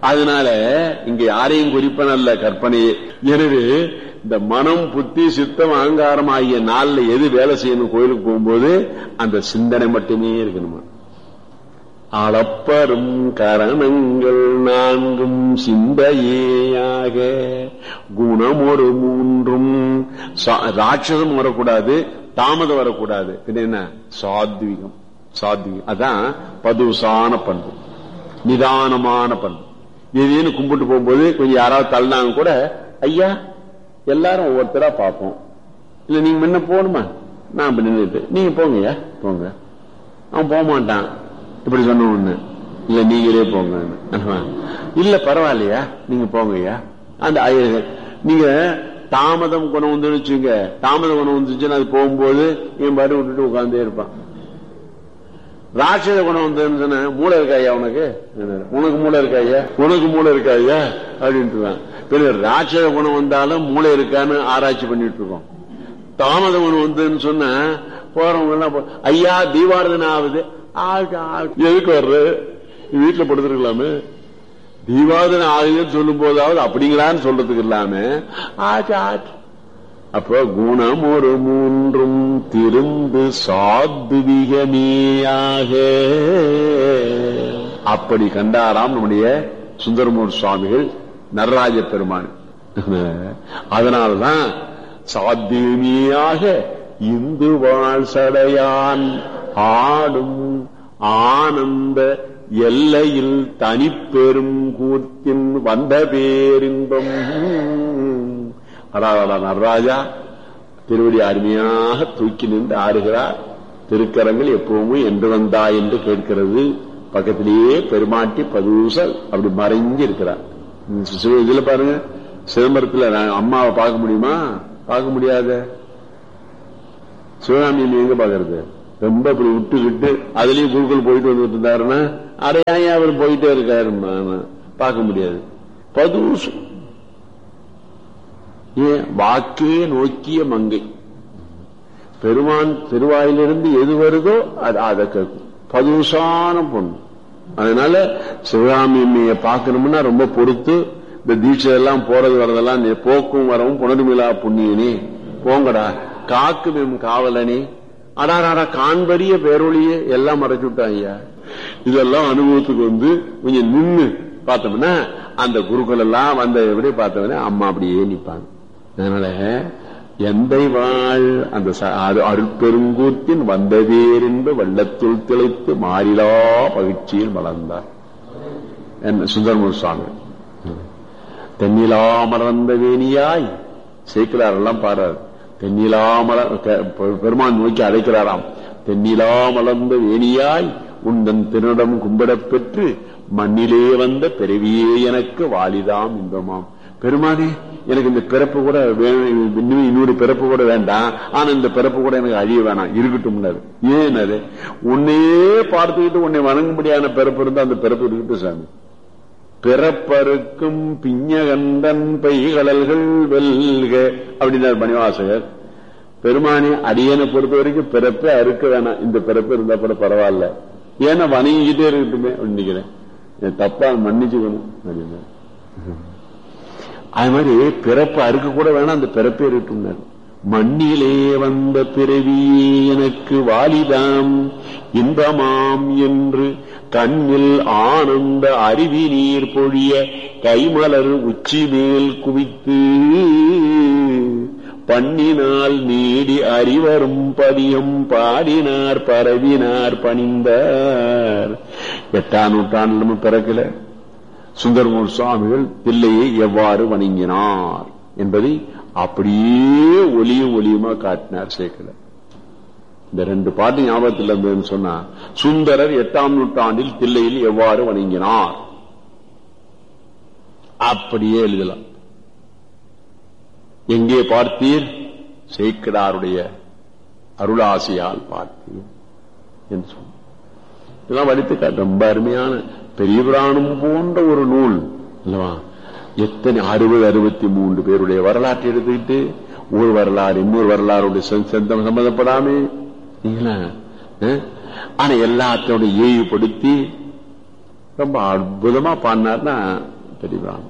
Speaker 7: அதனால இங்க யாரையும் குறிப்பன அல்ல கற்பனையே எனவே இந்த மனம் புத்தி சித்தம் அகங்காரம் ஆகிய நாள்ல எது வேலை செய்யணும் கோயிலுக்கு போகும்போது அந்த சிந்தனை மட்டுமே இருக்கணுமா அளப்பரும் கரணங்கள் நான்கும் சிந்தையேயாக குணமொரு மூன்றும் சா- ராட்சதம் வரக்கூடாது தாமதம் வரக்கூடாது பின்ன என்ன சாத்விகம் சாத்விகம் அதான் பதுசான பண்பு நிதானமான பண்பு திடீர்னு கும்பிட்டு போகும்போது கொஞ்சம் யாராவது தள்ளினாங்க கூட ஐயா எல்லாரும் ஒவ்வொருத்தரா பார்ப்போம் இல்ல நீங்க முன்ன போகணுமா நான் இப்ப நின்றுட்டு நீங்க போங்கய்யா போங்க அவன் போக மாட்டான் இப்படி சொன்ன ஒண்ணு இல்ல நீங்களே போங்க இல்ல பரவாயில்லையா நீங்க போங்கய்யா அந்த ஐய- நீங்க தாமதம் குணம் வந்து வச்சுங்க தாமதம் குணம் வந்துச்சுன்னா அது போகும்போது என் பாட்டு விட்டுட்டு உட்கார்ந்தே இருப்பான் ராட்சத குணம் வந்ததுன்னு சொன்ன மூளை இருக்காயா உனக்கு உனக்கு மூளை இருக்காயா உனக்கு மூளை இருக்காயா அப்படின்ட்டு பின்ன ராட்சத குணம் வந்தாலும் மூளை இருக்கான்னு ஆராய்ச்சி பண்ணிட்டு இருக்கோம் தாமத குணம் வந்ததுன்னு சொன்ன போறவங்க எல்லாம் போ- ஐயா தீபாரதனை ஆகுது ஆகுது, ஆகுது. எதுக்கு வர்ற வீட்டுல படுத்துருக்கலாமே தீபாவதனை ஆகுதுன்னு சொல்லும் போதாவது அப்படிங்களான்னு சொல்றதுக்கு இல்லாம ஆச்சு ஆச்சு அப்போ குணம் ஒரு மூன்றும் திருந்து சாத்துவிகமேயாக அப்படி கண்டாராம் நம்முடைய சுந்தரமூர் சுவாமிகள் நடராஜ பெருமான் அதனால்தான் சாத்தியமியாக இந்து வாழ் சடையான் ஆடும் ஆனந்த எல்லையில் தனிப்பெரும் கூத்தின் வந்த பேரின்பம் அடாடா நடராஜா திருவடி அருமையாக தூக்கி நின்று ஆடுகிறார் திருக்கரங்கள் எப்பவுமே என்று வந்தா என்று கேட்கிறது பக்கத்திலேயே பெருமாட்டி பதூசல் அப்படி மறைஞ்சு இருக்கிறார் இந்த சிவ- இதுல பாருங்க சிதம்பரத்துல நான் அம்மாவை பார்க்க முடியுமா பார்க்க முடியாத சிவகாமி எங்க பாக்குறது ரொம்ப இப்படி விட்டுக்கிட்டு அதுலயும் குருக்கள் போயிட்டு வந்துட்டு இருந்தாருன்னா அடையாய அவர் போயிட்டே இருக்காரு பார்க்க முடியாது பதூசு ஏன் வாக்கே நோக்கிய மங்கை பெருமான் திருவாயிலிருந்து எது வருதோ அது அதை கேட்கும் பதுசான பொண்ணு அதனால சிவகாமி அம்மையை பார்க்கணும்னா ரொம்ப பொறுத்து இந்த தீட்சை எல்லாம் போறது வரதெல்லாம் நீ போக்கும் வரவும் புனர்மிலா புண்ணியனே போங்கடா காக்கும் எம் காவலனே அடாராடா காண்பரிய பேரொழியே எல்லாம் மறைச்சு விட்டான் ஐயா இதெல்லாம் அனுபவத்துக்கு வந்து கொஞ்சம் நின்னு பார்த்தோம்னா அந்த குருக்கள் எல்லாம் அந்த எப்படி பார்த்தவனே அம்மா அப்படியே நிப்பாங்க அதனால எந்தை வாழ் அந்த ச- அரு- அருட்பெருங்கூத்தின் வந்த வேரென்ப வெள்ளத்துள் திளைத்து மாறிலா மகிழ்ச்சியில் வளர்ந்தார் என்ன சுந்தரமூர் சுவாமி தென்னிலா மலர்ந்த வேணியாய் சேர்க்கிறார் எல்லாம் பாடுறார் தென்னிலா மலர் பெ- பெருமான் நோக்கி அழைக்கிறாராம் தென்னிலா மலர்ந்த வேணியாய் உந்தன் திருநடம் கும்பிடப் பெற்று மண்ணிலே வந்த பிறவியே எனக்கு வாலிதாம் இன்பமாம் பெருமானே எனக்கு இந்த பிறப்பு கூட வேணும் இன்னும் இன்னொரு பிறப்பு கூட வேண்டாம் ஆனா இந்த பிறப்பு கூட எனக்கு அழிய வேணாம் இருக்கட்டும்னாரு ஏன்னாரு உன்னையே பார்த்துக்கிட்டு உன்னை வணங்கும்படியான பிறப்பு இருந்தா அந்த பிறப்பு இருக்கட்டும் சாமி பிறப்பருக்கும் பிஞ்சகண்டன் பைகடல்கள் வெல்க அப்படின்னார் பணிவாசகர் பெருமானி அடியனை பொறுத்த வரைக்கும் பிறப்பே அறுக்க வேணாம் இந்த பிறப்பு இருந்தா கூட பரவாயில்ல ஏன்னா வணங்கிக்கிட்டே இருக்கட்டுமே அப்படின்னு நினைக்கிறேன் என் தப்பா மன்னிச்சுக்கணும் அப்படின்னு அது மாதிரி பிறப்பு அறுக்க கூட வேணாம் அந்த பிறப்பே இருக்கட்டும் மண்ணிலே வந்த பிறவியே எனக்கு வாலிதாம் இன்பமாம் என்று கண்ணில் ஆனந்த அருவி நீர் பொழிய கைமலர் உச்சி மேல் குவித்து பண்ணினால் நீடி அறிவரும் பதியம் பாடினார் பரவினார் பணிந்தார் எட்டாம் நூற்றாண்டு நம்ம பிறக்கல சுந்தரமூர் சுவாமிகள் தில்லையை எவ்வாறு வணங்கினார் என்பதை அப்படியே ஒளியும் ஒளியுமா காட்டினார் சேக்கல இந்த ரெண்டு பாட்டு ஞாபகத்தில் இருந்ததுன்னு சொன்னா சுந்தரர் எட்டாம் நூற்றாண்டில் தில்லையில் எவ்வாறு வணங்கினார் அப்படியே எழுதலாம் எங்கே பார்த்தீர் சேக்கடாருடைய அருளாசியால் பார்த்தீர் என்று சொன்னார் இதெல்லாம் வடித்து காட்டு ரொம்ப அருமையான பெரிய புராணம் போன்ற ஒரு நூல் அல்லவா எத்தனை அறுபது அறுபத்தி மூன்று பேருடைய வரலாற்றை எடுத்துக்கிட்டு ஒரு வரலாறு இன்னொரு வரலாறுடைய சொந்தம் சம்பந்தப்படாமே இல்லைங்களா? அஹ்? ஆனா எல்லாத்தோட ஏய்வுபடுத்தி ரொம்ப அற்புதமா பாடினார்னா பெரியபிரான்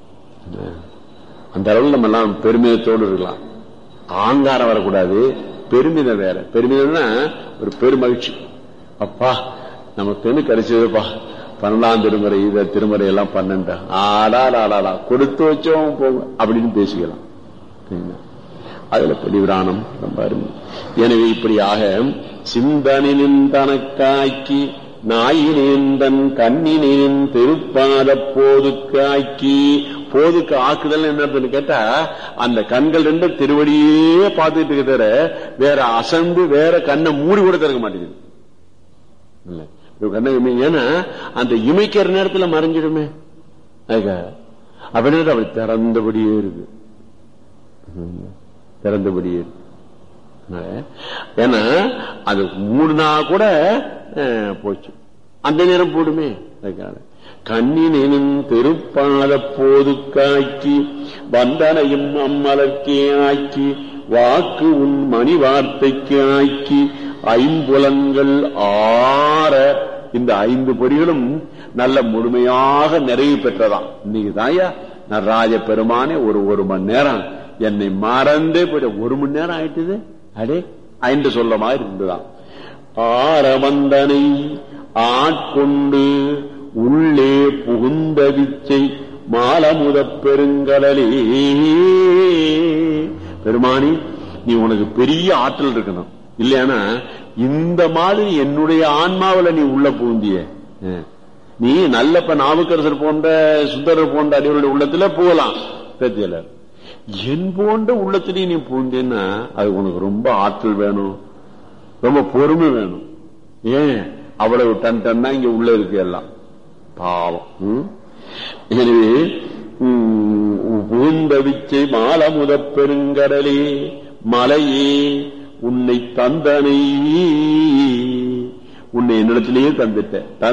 Speaker 7: அந்த அளவில் நம்ம எல்லாம் பெருமிதத்தோடு இருக்கலாம் ஆங்காரம் வரக்கூடாது பெருமிதம் வேற பெருமிதம்னா ஒரு பெருமகிழ்ச்சி அப்பா நமக்குன்னு கிடைச்சதுப்பா பன்னெண்டாம் திருமுறை இத திருமுறை எல்லாம் பன்னெண்டா ஆடா ஆடாடா கொடுத்து வச்சோம் போங்க அப்படின்னு பேசிக்கலாம் சரிங்களா? அதுல பெரியபிராணம் ரொம்ப அருமை எனவே இப்படியாக சிந்தனின் தனக்காக்கி நாயினேந்தன் கண்ணினேன் திருப்பாத போதுக்கு ஆக்கி போதுக்கு ஆக்குதல் என்ன அர்த்தம்னு கேட்டா அந்த கண்கள் ரெண்டு திருவடியே பார்த்துட்டு இருக்க தவிர வேற அசந்து வேற கண்ணை மூடி கூட திறக்க மாட்டேங்குது இல்ல இப்ப கண்ணை இமை ஏன்னா அந்த இமைக்கிற நேரத்துல மறைஞ்சிடுமே அதுக்காக அப்படின்னு அப்படி திறந்தபடியே இருக்கு திறந்தபடியே இருக்கு அதனால, ஏன்னா அது மூடுனா கூட அஹ், போச்சு அந்த நேரம் போடுமே அதுக்காக கண்ணினின் திருப்பாத போது காக்கி வந்தனையும் அம்மலர்க்கே ஆக்கி வாக்கு உன் மணி வார்த்தைக்கு ஆக்கி ஐம்புலங்கள் ஆற இந்த ஐந்து பொறிகளும் நல்ல முழுமையாக நிறைவு பெற்றதாம் இன்னைக்கு தாயா நடராஜ பெருமானே ஒரு ஒரு மணி நேரம் என்னை மறந்தே போயிட்ட ஒரு மணி நேரம் ஆயிட்டுது அடே ஐந்து சொல்ல மாதிரி இருந்துதான் ஆரவந்தனை ஆட்கொண்டு உள்ளே புகுந்த விச்சை மாலமுதப் பெருங்கடலே பெருமானி நீ உனக்கு பெரிய ஆற்றல் இருக்கணும் இல்லையானா இந்த மாதிரி என்னுடைய ஆன்மாவில நீ உள்ள பூந்திய நீ நல்லப்ப நாவுக்கரசர் போன்ற சுந்தரர் போன்ற அடிவருடைய உள்ளத்துல போகலாம் தெரியல என் போன்ற உள்ளத்திலேயே நீ பூந்தேன்னா அது உனக்கு ரொம்ப ஆற்றல் வேணும் ரொம்ப பொறுமை வேணும் ஏன் அவ்வளவு டன் டன்னா இங்க உள்ள இருக்கு எல்லாம் பாவம் ம்? எனவே ம், புகுந்த விச்சை மாலமுத பெருங்கடலே மலையே உன்னை தந்தனை உன்னை என்னிடத்திலேயே தந்துட்ட